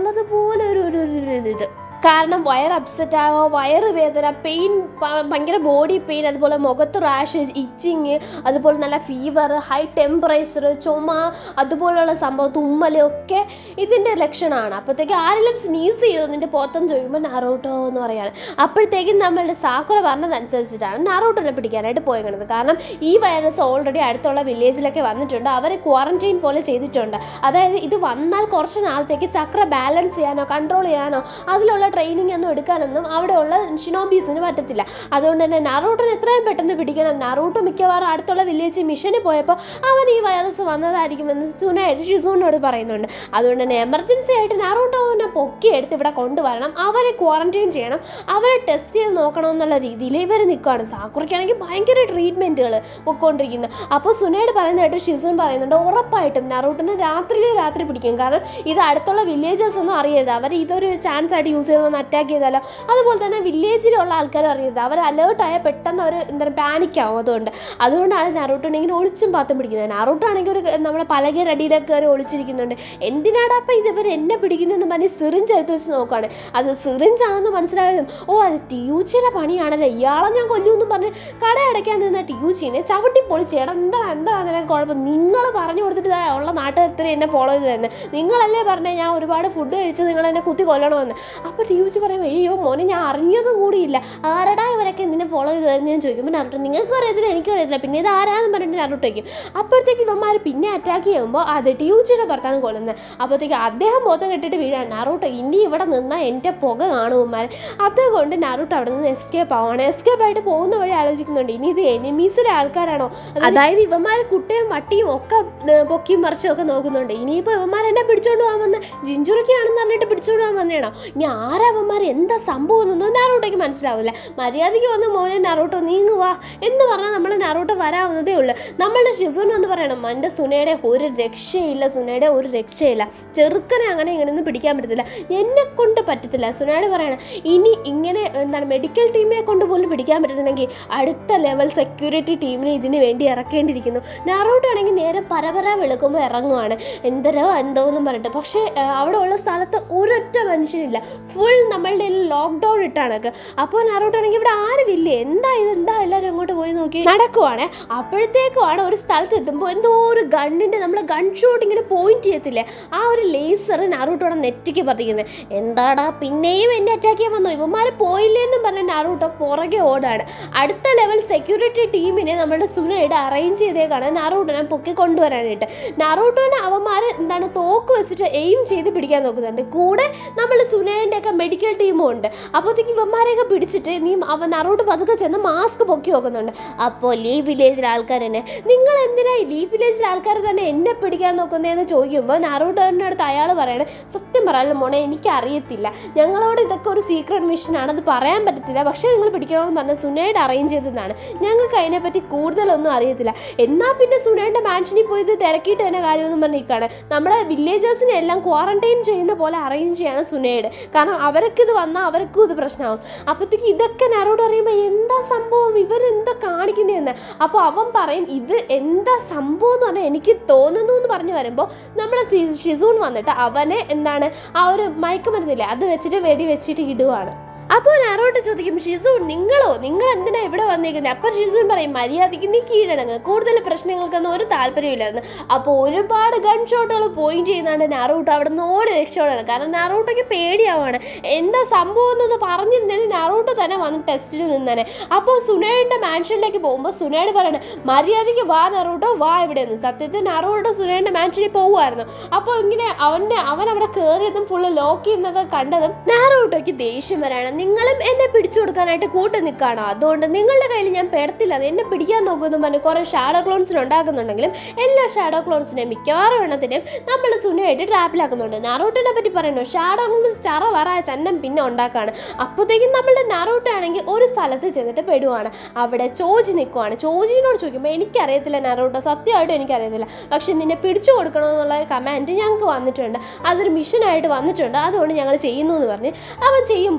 [SPEAKER 1] അതുപോലെ ഒരു ഒരു ഒരു ഒരു ഇത് കാരണം വയർ അപ്സെറ്റ് ആവോ വയറ് വേദന പെയിൻ ഭയങ്കര ബോഡി പെയിൻ അതുപോലെ മുഖത്ത് റാഷ് ഇച്ചിങ് അതുപോലെ നല്ല ഫീവർ ഹൈ ടെമ്പറേച്ചർ ചുമ അതുപോലുള്ള സംഭവം തുമ്മൽ ഒക്കെ ഇതിൻ്റെ ലക്ഷണമാണ് അപ്പോഴത്തേക്ക് ആരെങ്കിലും സ്നീസ് ചെയ്തു നിൻ്റെ പുറത്തെന്ന് ചോദിക്കുമ്പോൾ നാറോട്ടോ എന്ന് പറയാണ് അപ്പോഴത്തേക്കും നമ്മളുടെ സാക്കുറ പറഞ്ഞതനുസരിച്ചിട്ടാണ് നാറോട്ടോനെ പിടിക്കാനായിട്ട് പോയേക്കണത് കാരണം ഈ വൈറസ് ഓൾറെഡി അടുത്തുള്ള വില്ലേജിലൊക്കെ വന്നിട്ടുണ്ട് അവരെ ക്വാറന്റൈൻ പോലെ ചെയ്തിട്ടുണ്ട് അതായത് ഇത് വന്നാൽ കുറച്ച് നാളത്തേക്ക് ചക്ര ബാലൻസ് ചെയ്യാനോ കൺട്രോൾ ചെയ്യാനോ അതിലുള്ള ട്രെയിനിങ് ഒന്നും എടുക്കാനൊന്നും അവിടെയുള്ള ഷിനോബീസിന് പറ്റത്തില്ല അതുകൊണ്ട് തന്നെ നാറൂട്ടോനെ എത്രയും പെട്ടെന്ന് പിടിക്കണം നാറൂട്ടോ മിക്കവാറും അടുത്തുള്ള വില്ലേജ് മിഷന് പോയപ്പോൾ അവൻ ഈ വൈറസ് വന്നതായിരിക്കുമെന്ന് സുനായിട്ട് ഷിസൂനോട് പറയുന്നുണ്ട് അതുകൊണ്ട് തന്നെ എമർജൻസി ആയിട്ട് നാറൂട്ടോനെ പൊക്കിയെടുത്ത് ഇവിടെ കൊണ്ടുവരണം അവരെ ക്വാറന്റൈൻ ചെയ്യണം അവരെ ടെസ്റ്റ് ചെയ്ത് നോക്കണം എന്നുള്ള രീതിയിൽ ഇവർ നിൽക്കുകയാണ് സാക്കുറയ്ക്കാണെങ്കിൽ ഭയങ്കര ട്രീറ്റ്മെൻറ്റുകൾ പൊയ്ക്കൊണ്ടിരിക്കുന്നത് അപ്പോൾ സുനയോട് പറയുന്നതായിട്ട് ഷിസൂൻ പറയുന്നുണ്ട് ഉറപ്പായിട്ടും നറൂട്ടിനെ രാത്രിയിലെ രാത്രി പിടിക്കും കാരണം ഇത് അടുത്തുള്ള വില്ലേജസ് ഒന്നും അറിയരുത് അവർ ഇതൊരു ചാൻസ് ആയിട്ട് യൂസ് ചെയ്തൊന്ന് അറ്റാക്ക് ചെയ്താലോ അതുപോലെ തന്നെ വില്ലേജിലുള്ള ആൾക്കാരും അറിയരുത് അവർ അലേർട്ടായ പെട്ടെന്ന് അവർ എന്താ പാനിക്കാവും അതുകൊണ്ട് അതുകൊണ്ടാണ് നറൂട്ടോനെ ഇങ്ങനെ ഒളിച്ചും പാത്തും പിടിക്കുന്നത് നറൂട്ടോ ആണെങ്കിൽ ഒരു നമ്മളെ പലകയുടെ അടിയിലൊക്കെ കയറി ഒളിച്ചിരിക്കുന്നുണ്ട് എന്തിനാടാ അപ്പം ഇതുവർ എന്നെ പിടിക്കുന്നതെന്ന് പറഞ്ഞ് സിറിഞ്ച് എടുത്ത് വെച്ച് നോക്കുകയാണ് അത് സിറിഞ്ച് ആണെന്ന് മനസ്സിലായതും ഓ അത് ടിയൂച്ചിയുടെ പണിയാണല്ലോ ഇയാളെ ഞാൻ കൊല്ലുമെന്നും പറഞ്ഞ് കട അടയ്ക്കാൻ നിന്ന ടിയൂച്ചിനെ ചവിട്ടി പൊളിച്ച് എടാ എന്താ എന്താ നിനക്ക് കുഴപ്പം നിങ്ങൾ പറഞ്ഞു കൊടുത്തിട്ട് ദാ ഉള്ള നാട്ടുകാർ എന്നെ ഫോളോ ചെയ്ത് വരുന്നത് നിങ്ങളല്ലേ പറഞ്ഞേ ഞാൻ ഒരുപാട് ഫുഡ് കഴിച്ച് നിങ്ങൾ എന്നെ കുത്തി കൊല്ലണമെന്ന് അപ്പോൾ ടിയൂച്ചി പറയും അയ്യോ മോനെ ഞാൻ അറിഞ്ഞത് കൂടിയില്ല ആരടാ ഇവരൊക്കെ നിന്നെ ഫോളോ ചെയ്ത് വരുന്നത് ഞാൻ ചോദിക്കുമ്പോൾ നറുട്ടോ നിങ്ങൾക്ക് അറിയത്തില്ല എനിക്കും അറിയത്തില്ല പിന്നെ ഇത് ആരാന്ന് പറഞ്ഞിട്ട് നറുട്ടോ വയ്ക്കും അപ്പോഴത്തേക്ക് ഇവന്മാർ പിന്നെ അറ്റാക്ക് ചെയ്യുമ്പോൾ അത് ടിയൂച്ചിയുടെ ഭർത്താവ് കൊല്ലുന്നത് അപ്പോഴത്തേക്ക് അദ്ദേഹം ബോധം കെട്ടിട്ട് വീഴാണ് നറൂട്ടോ ഇനി ഇവിടെ നിന്നാൽ എൻ്റെ പുക കാണുമാർ അതുകൊണ്ട് നറൂട്ടോ അവിടെ നിന്ന് എസ്കേപ്പ് ആവുകയാണ് എസ്കേപ്പ് ആയിട്ട് പോകുന്ന വഴി ആലോചിക്കുന്നുണ്ട് ഇനി ഇത് എനിമീസിലെ ആൾക്കാരാണോ അതായത് ഇവന്മാർ കുട്ടയും വട്ടിയും ഒക്കെ ഏർ, പൊക്കിയും മറിച്ചും ഒക്കെ നോക്കുന്നുണ്ട് ഇനിയിപ്പോൾ ഇവന്മാർ എന്നെ പിടിച്ചോണ്ട് പോകാൻ വന്ന് ജിഞ്ചുറിക്കാണെന്ന് പറഞ്ഞിട്ട് പിടിച്ചോണ്ട് പോകാൻ വന്നേണോ ഇനി ആരാ ഇവന്മാർ എന്താ സംഭവം എന്നൊന്നും നാറൂട്ടോയ്ക്ക് മനസ്സിലാവില്ല മര്യാദയ്ക്ക് വന്ന് മോനെ നാറൂട്ടോ നീങ്ങുവാ എന്ന് പറഞ്ഞാൽ നമ്മൾ നാറൂട്ടോ വരാവുന്നതേ ഉള്ളൂ നമ്മളുടെ ഷിസുൻ വന്ന് പറയണം എൻ്റെ സുനയുടെ ഒരു രക്ഷയില്ല സുനയുടെ ഒരു രക്ഷയില്ല ചെറുക്കനെ അങ്ങനെ ഇങ്ങനെയൊന്നും പിടിക്കാൻ പറ്റത്തില്ല എന്നെ കൊണ്ട് പറ്റത്തില്ല സുനയോട് പറയണം ഇനി ഇങ്ങനെ എന്താണ് മെഡിക്കൽ ടീമിനെ കൊണ്ട് പോലും പിടിക്കാൻ പറ്റുന്നുണ്ടെങ്കിൽ അടുത്ത ലെവൽ സെക്യൂരിറ്റി ടീമിനെ ഇതിന് വേണ്ടി ഇറക്കേണ്ടിയിരിക്കുന്നു നാറോട്ട് ആണെങ്കിൽ നേരെ പരപര വെളുക്കുമ്പോൾ ഇറങ്ങുവാണ് എന്തരോ എന്തോ എന്നും പറഞ്ഞിട്ട് പക്ഷേ ആ, അവിടെ ഉള്ള സ്ഥലത്ത് ഒരൊറ്റ മനുഷ്യനില്ല ഫുൾ നമ്മളുടെ ലോക്ക്ഡൗൺ ഇട്ടാണൊക്കെ അപ്പോൾ നാറോട്ട് ആണെങ്കിൽ ഇവിടെ ആരുമില്ലേ എന്താ ഇത് എന്താ എല്ലാവരും അങ്ങോട്ട് പോയി നോക്കി നടക്കുവാണ് അപ്പോഴത്തേക്കുമാണ് ഒരു സ്ഥലത്ത് എത്തുമ്പോൾ എന്തോ ഒരു ഗണ്ണിൻ്റെ നമ്മൾ ഗൺ ഷോട്ട് ഇങ്ങനെ പോയിന്റ് ചെയ്യത്തില്ലേ ആ ഒരു ലേസർ നാറൂട്ടോടെ നെറ്റിക്ക് പതിക്കുന്നത് എന്താടാ പിന്നെയും എന്നെ അറ്റാക്ക് ചെയ്യാൻ വന്നു ഇവന്മാരെ പോയില്ലേന്നും പറഞ്ഞ നാറൂട്ടോ പുറകെ ഓടാണ് അടുത്ത ലെവൽ സെക്യൂരിറ്റി ടീമിനെ നമ്മുടെ സുനയുടെ അറേഞ്ച് ചെയ്തേക്കാണ് നാറൂട്ടോനെ പൊക്കി കൊണ്ടുവരാനായിട്ട് നാറൂട്ടോനെ അവന്മാർ എന്താണ് തോക്ക് വെച്ചിട്ട് എയിം ചെയ്ത് പിടിക്കാൻ നോക്കുന്നുണ്ട് കൂടെ നമ്മൾ സുനയുടെ ഒക്കെ മെഡിക്കൽ ടീമും ഉണ്ട് അപ്പോഴത്തേക്ക് ഇവന്മാരെയൊക്കെ പിടിച്ചിട്ട് നീ അവൻ നാറൂട്ട് പതുക്കെ ചെന്ന് മാസ്ക് പൊക്കി നോക്കുന്നുണ്ട് അപ്പോൾ ലീവ് വില്ലേജിലെ ആൾക്കാർ തന്നെ നിങ്ങൾ എന്തിനാ ഈ ലീവ് വില്ലേജിലെ ആൾക്കാർ തന്നെ എന്നെ പിടിക്കാൻ നോക്കുന്നതെന്ന് ചോദിക്കുമ്പോൾ നാറൂട്ടോൻ്റെ അടുത്ത് അയാൾ പറയണേ സത്യം പറയാനും മോനെ എനിക്ക് അറിയത്തില്ല ഞങ്ങളോട് ഇതൊക്കെ ഒരു സീക്രട്ട് മിഷനാണ് അത് പറയാൻ പറ്റത്തില്ല പക്ഷേ നിങ്ങൾ പിടിക്കണമെന്ന് പറഞ്ഞ സുനയുടെ അറേഞ്ച് ചെയ്തതാണ് ഞങ്ങൾക്ക് അതിനെപ്പറ്റി കൂടുതലൊന്നും അറിയത്തില്ല എന്നാൽ പിന്നെ സുനയുടെ മാൻഷനിൽ പോയി ഇത് തിരക്കിയിട്ട് തന്നെ കാര്യമൊന്നും പറഞ്ഞിരിക്കുകയാണ് നമ്മുടെ വില്ലേജേഴ്സിനെ എല്ലാം ക്വാറന്റൈൻ ചെയ്യുന്ന പോലെ അറേഞ്ച് ചെയ്യാണ് സുനയുടെ കാരണം അവർക്ക് ഇത് വന്നാൽ അവർക്കും ഇത് പ്രശ്നമാവും അപ്പോഴത്തേക്ക് ഇതൊക്കെ ഞാനോട് പറയുമ്പോൾ എന്താ സംഭവം ഇവരെന്താ കാണിക്കുന്നതെന്ന് അപ്പോൾ അവൻ പറയും ഇത് എന്താ സംഭവം എന്ന് പറഞ്ഞാൽ എനിക്ക് തോന്നുന്നു എന്ന് പറഞ്ഞു വരുമ്പോൾ നമ്മുടെ ഷി- ഷിസൂൺ വന്നിട്ട് അവനെ എന്താണ് ആ ഒരു മയക്കുമരുന്നില്ലേ അത് വെച്ചിട്ട് വെടി വെച്ചിട്ട് ഇടുവാണ് അപ്പോൾ നാരോട്ട് ചോദിക്കും ഷിസു നിങ്ങളോ നിങ്ങൾ എന്തിനാ ഇവിടെ വന്നേക്കുന്നത് അപ്പോൾ ഷിസുൻ പറയും മര്യാദയ്ക്ക് നീ കീഴടങ്ങ് കൂടുതൽ പ്രശ്നങ്ങൾക്കൊന്നും ഒരു താല്പര്യമില്ലെന്ന് അപ്പോൾ ഒരുപാട് ഗൺ ഷോട്ടുകൾ പോയിന്റ് ചെയ്യുന്നുണ്ട് നാറൂട്ട് അവിടെ നിന്ന് ഓടി രക്ഷപ്പെടാണ് കാരണം നാറൂട്ടൊക്കെ പേടിയാവാണ് എന്താ സംഭവം എന്നൊന്ന് പറഞ്ഞിരുന്നേലും നാറൂട്ട് തന്നെ വന്ന് ടെസ്റ്റിൽ നിന്നേനെ അപ്പോൾ സുനയുടെ മാൻഷനിലേക്ക് പോകുമ്പോൾ സുനയോട് പറയണേ മര്യാദയ്ക്ക് വാ നാറൂട്ടോ വാ ഇവിടെ നിന്ന് സത്യത്തിൽ നാറൂട്ടോ സുനയുടെ മാൻഷനിൽ പോകുമായിരുന്നു അപ്പോൾ ഇങ്ങനെ അവൻ്റെ അവൻ അവിടെ കയറിയതും ഫുള്ള് ലോക്ക് ചെയ്യുന്നത് കണ്ടതും നാറൂട്ടോയ്ക്ക് ദേഷ്യം വരാണ് നിങ്ങളും എന്നെ പിടിച്ചു കൊടുക്കാനായിട്ട് കൂട്ടി നിൽക്കുകയാണോ അതുകൊണ്ട് നിങ്ങളുടെ കയ്യിൽ ഞാൻ പെടത്തില്ല എന്നെ പിടിക്കാൻ നോക്കുമെന്ന് പറഞ്ഞ് കുറേ ഷാഡോ ക്ലോൺസിന് ഉണ്ടാക്കുന്നുണ്ടെങ്കിലും എല്ലാ ഷാഡോ ക്ലോൺസിനെയും മിക്കവാറും എണ്ണത്തിനെയും നമ്മൾ സുനയായിട്ട് ട്രാപ്പിലാക്കുന്നുണ്ട് നാറൂട്ടിനെ പറ്റി പറയുന്നു ഷാഡോ ക്ലോൺസ് ചറ വറ ചന്നം പിന്നെ ഉണ്ടാക്കുകയാണ് അപ്പോഴത്തേക്കും നമ്മളുടെ നാറൂട്ട് ആണെങ്കിൽ ഒരു സ്ഥലത്ത് ചെന്നിട്ട് പെടുവാണ് അവിടെ ചോജി നിൽക്കുവാണ് ചോജിനോട് ചോദിക്കുമ്പോൾ എനിക്കറിയത്തില്ല നാറൂട്ടോ സത്യമായിട്ടും എനിക്കറിയത്തില്ല പക്ഷെ നിന്നെ പിടിച്ചു കൊടുക്കണമെന്നുള്ള കമാൻഡ് ഞങ്ങൾക്ക് വന്നിട്ടുണ്ട് അതൊരു മിഷനായിട്ട് വന്നിട്ടുണ്ട് അതുകൊണ്ട് ഞങ്ങൾ ചെയ്യുന്നു എന്ന് പറഞ്ഞ് അവൻ ചെയ്യുമ്പോൾ അവിടെ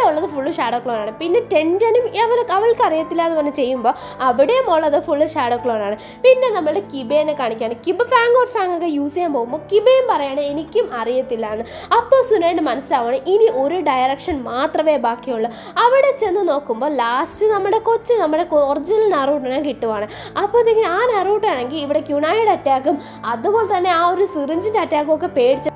[SPEAKER 1] ഉള്ളത് ഫുള്ള് ഷാഡോ ക്ലോൺ ആണ് പിന്നെ ടെൻറ്റനും അവൾ അവൾക്ക് അറിയത്തില്ല എന്ന് പറഞ്ഞ് ചെയ്യുമ്പോൾ അവിടെയും ഉള്ളത് ഫുള്ള് ഷാഡോ ക്ലോൺ ആണ് പിന്നെ നമ്മൾ കിബേനെ കാണിക്കുകയാണ് കിബ ഫാങ് ഓർ ഫാങ് ഒക്കെ യൂസ് ചെയ്യാൻ പോകുമ്പോൾ കിബയും പറയാണ് എനിക്കും അറിയത്തില്ല എന്ന് അപ്പോൾ സുനേന് മനസ്സിലാവണം ഇനി ഒരു ഡയറക്ഷൻ മാത്രമേ ബാക്കിയുള്ളൂ അവിടെ ചെന്ന് നോക്കുമ്പോൾ ലാസ്റ്റ് നമ്മുടെ കൊച്ച് നമ്മുടെ ഒറിജിനൽ നറൂട്ടിനെ കിട്ടുവാണ് അപ്പോഴത്തേക്കും ആ നറൂട്ടാണെങ്കിൽ ഇവിടെ ക്യുണായുടെ അറ്റാക്കും അതുപോലെ തന്നെ ആ ഒരു സിറിഞ്ചിൻ്റെ അറ്റാക്കും ഒക്കെ പേടിച്ച്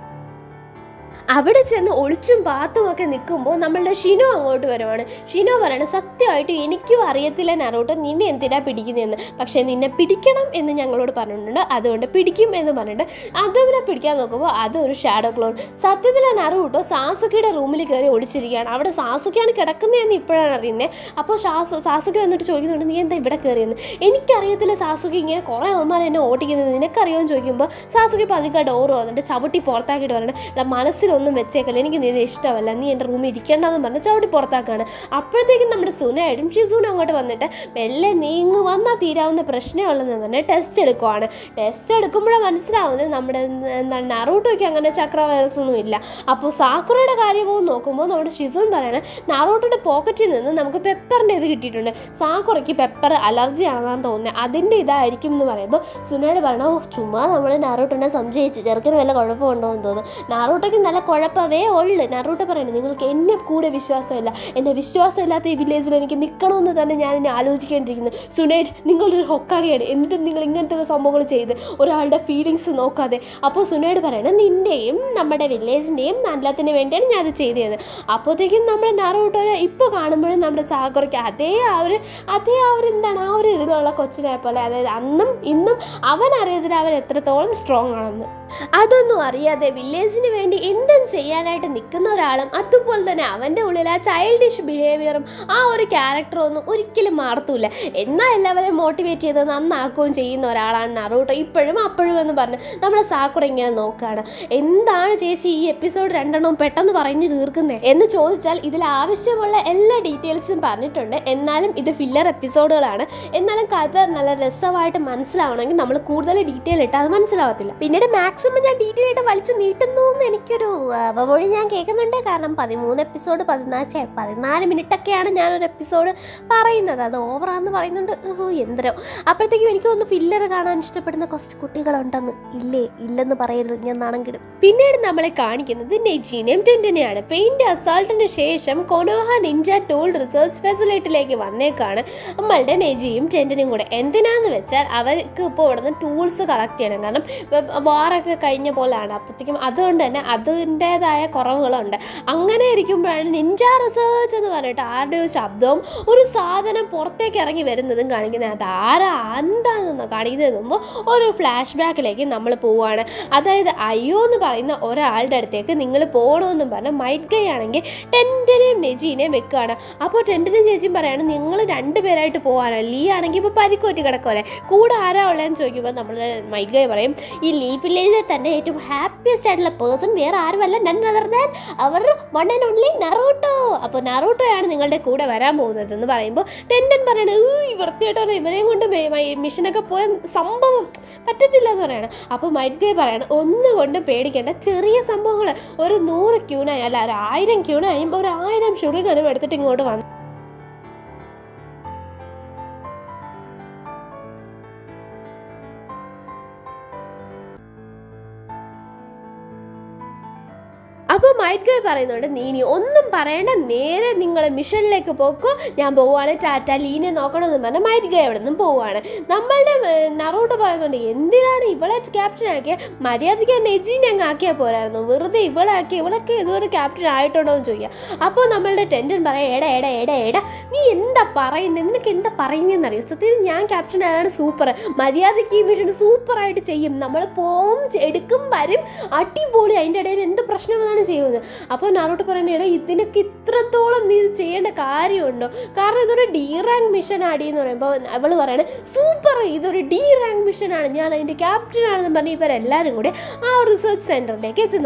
[SPEAKER 1] അവിടെ ചെന്ന് ഒളിച്ചും പാത്തും ഒക്കെ നിൽക്കുമ്പോൾ നമ്മളുടെ ഷിനോ അങ്ങോട്ട് വരുവാണ് ഷിനോ പറയണ സത്യമായിട്ട് എനിക്കും അറിയത്തില്ല നറൂട്ടോ നിന്നെ എന്തിനാ പിടിക്കുന്നതെന്ന് പക്ഷേ നിന്നെ പിടിക്കണം എന്ന് ഞങ്ങളോട് പറഞ്ഞിട്ടുണ്ട് അതുകൊണ്ട് പിടിക്കും എന്ന് പറഞ്ഞിട്ട് അതവനെ പിടിക്കാൻ നോക്കുമ്പോൾ അതൊരു ഷാഡോ ക്ലോൺ സത്യത്തിൽ നറൂട്ടോ സാസുക്കിയുടെ റൂമിൽ കയറി ഒളിച്ചിരിക്കുകയാണ് അവിടെ സാസുക്കിയാണ് കിടക്കുന്നതെന്ന് ഇപ്പോഴാണ് അറിയുന്നത് അപ്പോൾ സാസു സാസുക്കി വന്നിട്ട് ചോദിക്കുന്നുണ്ട് നീ എന്താ ഇവിടെ കയറിയെന്ന് എനിക്കറിയത്തില്ല സാസുക്കി ഇങ്ങനെ കുറേ അവന്മാർ എന്നെ ഓടിക്കുന്നത് നിനക്കറിയാമെന്ന് ചോദിക്കുമ്പോൾ സാസുക്കി പതുക്കെ ഡോറ് വന്നിട്ട് ചവിട്ടി പുറത്താക്കിയിട്ട് പറഞ്ഞിട്ട് "എടാ, മനസ്സിലൊന്നും വെച്ചേക്കല്ല എനിക്ക് നിന്നെ ഇഷ്ടമല്ല നീ എൻ്റെ റൂമിൽ ഇരിക്കേണ്ടെന്ന് പറഞ്ഞ് ചവിട്ടി പുറത്താക്കാണ് അപ്പോഴത്തേക്കും നമ്മുടെ സുനയായിട്ടും ഷിസൂനും അങ്ങോട്ട് വന്നിട്ട് മെല്ലെ നീങ്ങ് വന്നാൽ തീരാവുന്ന പ്രശ്നമേ ഉള്ളതെന്ന് പറഞ്ഞ് ടെസ്റ്റ് എടുക്കുവാണ് ടെസ്റ്റ് എടുക്കുമ്പോഴാണ് മനസ്സിലാവുന്നത് നമ്മുടെ എന്താണ് നറൂട്ടോയ്ക്ക് അങ്ങനെ ചക്ര വൈറസ് ഒന്നും ഇല്ല അപ്പോൾ സാക്കുറയുടെ കാര്യമോ നോക്കുമ്പോൾ നമ്മുടെ ഷിസൂൻ പറയണത് നാറോട്ടോയുടെ പോക്കറ്റിൽ നിന്ന് നമുക്ക് പെപ്പറിൻ്റെ ഇത് കിട്ടിയിട്ടുണ്ട് സാക്കുറയ്ക്ക് പെപ്പർ അലർജി ആണെന്നാണ് തോന്നുന്നത് അതിൻ്റെ ഇതായിരിക്കും എന്ന് പറയുമ്പോൾ സുനയോട് പറയണ ഓ ചുമ്മാ നമ്മൾ നാറോട്ടോനെ സംശയിച്ചു ചെറുക്കിന് വല്ല കുഴപ്പമുണ്ടോ എന്ന് തോന്നുന്നു നാറോട്ടോയ്ക്ക് നല്ല കുഴപ്പമേ ഉള്ളു നാറോട്ടോ പറയുന്നത് നിങ്ങൾക്ക് എന്നെ കൂടെ വിശ്വാസമില്ല എന്നെ വിശ്വാസമില്ലാത്ത ഈ വില്ലേജിൽ എനിക്ക് നിൽക്കണമെന്ന് തന്നെ ഞാൻ ഇനി ആലോചിക്കേണ്ടിയിരിക്കുന്നു സുനൈറ്റ് നിങ്ങളൊരു ഹൊക്കാകയാണ് എന്നിട്ടും നിങ്ങൾ ഇങ്ങനത്തെ സംഭവങ്ങൾ ചെയ്ത് ഒരാളുടെ ഫീലിങ്സ് നോക്കാതെ അപ്പോൾ സുനൈഡ് പറയണത് നിൻ്റെയും നമ്മുടെ വില്ലേജിൻ്റെയും നല്ലതിന് വേണ്ടിയാണ് ഞാൻ അത് ചെയ്തത് അപ്പോഴത്തേക്കും നമ്മുടെ നാറോട്ടോനെ ഇപ്പോൾ കാണുമ്പോഴും നമ്മുടെ സാഗറയ്ക്ക് അതേ ആ ഒരു അതേ ആ ഒരു എന്താണ് ആ ഒരു ഇതിലുള്ള കൊച്ചിനെ പോലെ അതായത് അന്നും ഇന്നും അവൻ അറിയത്തില്ല അവൻ എത്രത്തോളം സ്ട്രോങ് ആണെന്ന് അതൊന്നും അറിയാതെ വില്ലേജിന് വേണ്ടി എന്തും ചെയ്യാനായിട്ട് നിൽക്കുന്ന ഒരാളും അതുപോലെ തന്നെ അവൻ്റെ ഉള്ളിൽ ആ ചൈൽഡിഷ് ബിഹേവിയറും ആ ഒരു ക്യാരക്ടറും ഒന്നും ഒരിക്കലും മാറത്തൂല എന്നാൽ എല്ലാവരെയും മോട്ടിവേറ്റ് ചെയ്ത് നന്നാക്കുകയും ചെയ്യുന്ന ഒരാളാണ് നറൂട്ടോ ഇപ്പോഴും അപ്പോഴും എന്ന് പറഞ്ഞ് നമ്മുടെ സാക്കുറ ഇങ്ങനെ നോക്കുകയാണ് എന്താണ് ചേച്ചി ഈ എപ്പിസോഡ് രണ്ടെണ്ണം പെട്ടെന്ന് പറഞ്ഞു തീർക്കുന്നത് എന്ന് ചോദിച്ചാൽ ഇതിൽ ആവശ്യമുള്ള എല്ലാ ഡീറ്റെയിൽസും പറഞ്ഞിട്ടുണ്ട് എന്നാലും ഇത് ഫില്ലർ എപ്പിസോഡുകളാണ് എന്നാലും കഥ നല്ല രസമായിട്ട് മനസ്സിലാവണമെങ്കിൽ നമ്മൾ കൂടുതൽ ഡീറ്റെയിൽ ഇട്ട് അത് മനസ്സിലാവത്തില്ല പിന്നീട് മാക്സിമം ഞാൻ ഡീറ്റെയിൽ ആയിട്ട് വലിച്ചു നീട്ടുന്നു എന്ന് എനിക്കൊരു അവമൊഴി ഞാൻ കേൾക്കുന്നുണ്ട് കാരണം പതിമൂന്ന് എപ്പിസോഡ് പതിനാല് ഛെ, പതിനാല് മിനിറ്റ് ഒക്കെയാണ് ഞാനൊരു എപ്പിസോഡ് പറയുന്നത് അത് ഓവറാന്ന് പറയുന്നുണ്ട് ഓഹോ എന്തരോ അപ്പോഴത്തേക്കും എനിക്ക് ഒന്ന് ഫില്ലർ കാണാൻ ഇഷ്ടപ്പെടുന്ന കുറച്ച് കുട്ടികളുണ്ടെന്ന് ഇല്ലേ ഇല്ലെന്ന് പറയരുത് ഞാൻ നാണം കിടും പിന്നീട് നമ്മളെ കാണിക്കുന്നത് നെജീനെയും ടെൻറ്റിനെയാണ് പെയിന്റ് അസാൾട്ടിന് ശേഷം കൊനോഹ നിഞ്ച ടൂൾ റിസർച്ച് ഫെസിലിറ്റിയിലേക്ക് വന്നേക്കാണ് നമ്മളുടെ നെജിയും ടെൻറ്റിനും കൂടെ എന്തിനാന്ന് വെച്ചാൽ അവർക്ക് ഇപ്പോൾ ഇവിടുന്ന് ടൂൾസ് കളക്ട് ചെയ്യണം കാരണം വാറൊക്കെ കഴിഞ്ഞ പോലെയാണ് അപ്പോഴത്തേക്കും അതുകൊണ്ട് തന്നെ അതിൻ്റേതായ കുറവുകളുണ്ട് അങ്ങനെ ഇരിക്കുമ്പോഴാണ് നിഞ്ച റിസർച്ച് എന്ന് പറഞ്ഞിട്ട് ആരുടെയോ ശബ്ദവും ഒരു സാധനം പുറത്തേക്ക് ഇറങ്ങി വരുന്നതും കാണിക്കുന്നത് അത് ആരാ എന്താണെന്ന് കാണിക്കുന്നതിന് മുമ്പ് ഒരു ഫ്ലാഷ് ബാക്കിലേക്ക് നമ്മൾ പോവുകയാണ് അതായത് അയ്യോ എന്ന് പറയുന്ന ഒരാളുടെ അടുത്തേക്ക് നിങ്ങൾ പോകണമെന്നും പറഞ്ഞ് മൈറ്റ് ഗൈ ആണെങ്കിൽ ടെൻറ്റിനെയും നെജീനെയും വെക്കുകയാണ് അപ്പോൾ ടെൻറ്റിനെയും ചേച്ചിയും പറയാണ് നിങ്ങൾ രണ്ടുപേരായിട്ട് പോകാനോ ലീ ആണെങ്കിൽ ഇപ്പോൾ പരിക്കോറ്റി കിടക്കുമല്ലേ കൂടെ ആരാ ഉള്ളതെന്ന് ചോദിക്കുമ്പോൾ നമ്മൾ മൈറ്റ് ഗൈ പറയും ഈ ലീ വില്ലേജിൽ തന്നെ ഏറ്റവും ഹാപ്പിയസ്റ്റ് ആയിട്ടുള്ള പേഴ്സൺ വേറെ ആരുമല്ല none other than our one and only Naruto അപ്പോൾ നറൂട്ടോയാണ് നിങ്ങളുടെ കൂടെ വരാൻ പോകുന്നത് എന്ന് പറയുമ്പോൾ ടെൻഡൻ പറയണത് ഈ വൃത്തിയായിട്ടാണ് ഇവരെയും കൊണ്ട് മിഷനൊക്കെ പോയ സംഭവം പറ്റത്തില്ല എന്ന് പറയണം അപ്പോൾ മൈറ്റ് ഗൈ പറയണം ഒന്നുകൊണ്ടും പേടിക്കേണ്ട ചെറിയ സംഭവങ്ങൾ ഒരു നൂറ് ക്യൂനായി അല്ല ഒരു ആയിരം ക്യൂനായും ഒരു ആയിരം ഷുറികനും എടുത്തിട്ട് ഇങ്ങോട്ട് വന്നു അപ്പോൾ മൈറ്റ് ഗൈ പറയുന്നുണ്ട് നീ ഇനി ഒന്നും പറയണ്ട നേരെ നിങ്ങൾ മിഷനിലേക്ക് പോക്കോ ഞാൻ പോവാണ് ടാറ്റ ലീനെ നോക്കണമെന്ന് പറഞ്ഞ് മൈറ്റ് ഗൈ അവിടെ നിന്നും പോവാണ് നമ്മളുടെ നറൂട്ട് പറയുന്നുണ്ട് എന്തിനാണ് ഇവളെ ക്യാപ്റ്റൻ ആക്കിയ മര്യാദയ്ക്ക് നെജീനെ അങ്ങ് ആക്കിയാൽ പോരായിരുന്നു വെറുതെ ഇവളെ ആക്കി ഇവളൊക്കെ ഇതുവരെ ക്യാപ്റ്റൻ ആയിട്ടുണ്ടോ എന്ന് ചോദിക്കുക അപ്പോൾ നമ്മളുടെ ടെൻഷൻ പറയാം എടാ എടാ എടാ എടാ നീ എന്താ പറയുന്നത് നിനക്ക് എന്താ പറയുന്നതെന്ന് അറിയോ സത്യത്തിൽ ഞാൻ ക്യാപ്റ്റൻ ആണ് സൂപ്പർ മര്യാദയ്ക്ക് ഈ മിഷൻ സൂപ്പറായിട്ട് ചെയ്യും നമ്മൾ പോവും ചെ- എടുക്കും വരും അടിപൊളി അതിൻ്റെ ഇടയിൽ എന്ത് പ്രശ്നമാണ് ചെയ്യുന്നത് അപ്പോൾ നാറോട്ട് പറയുന്നത് എടാ ഇതിനൊക്കെ ഇത്രത്തോളം നീ ഇത് ചെയ്യേണ്ട കാര്യമുണ്ടോ കാരണം ഇതൊരു ഡി റാങ്ക് മിഷൻ ആടി എന്ന് പറയുമ്പോൾ അവൾ പറയണേ സൂപ്പർ ഇതൊരു ഡി റാങ്ക് മിഷനാണ് ഞാൻ അതിൻ്റെ ക്യാപ്റ്റൻ ആണെന്ന് പറഞ്ഞ് ഇവരെല്ലാവരും കൂടി ആ റിസർച്ച് സെൻറ്ററിലേക്ക് എത്തുന്നുണ്ട്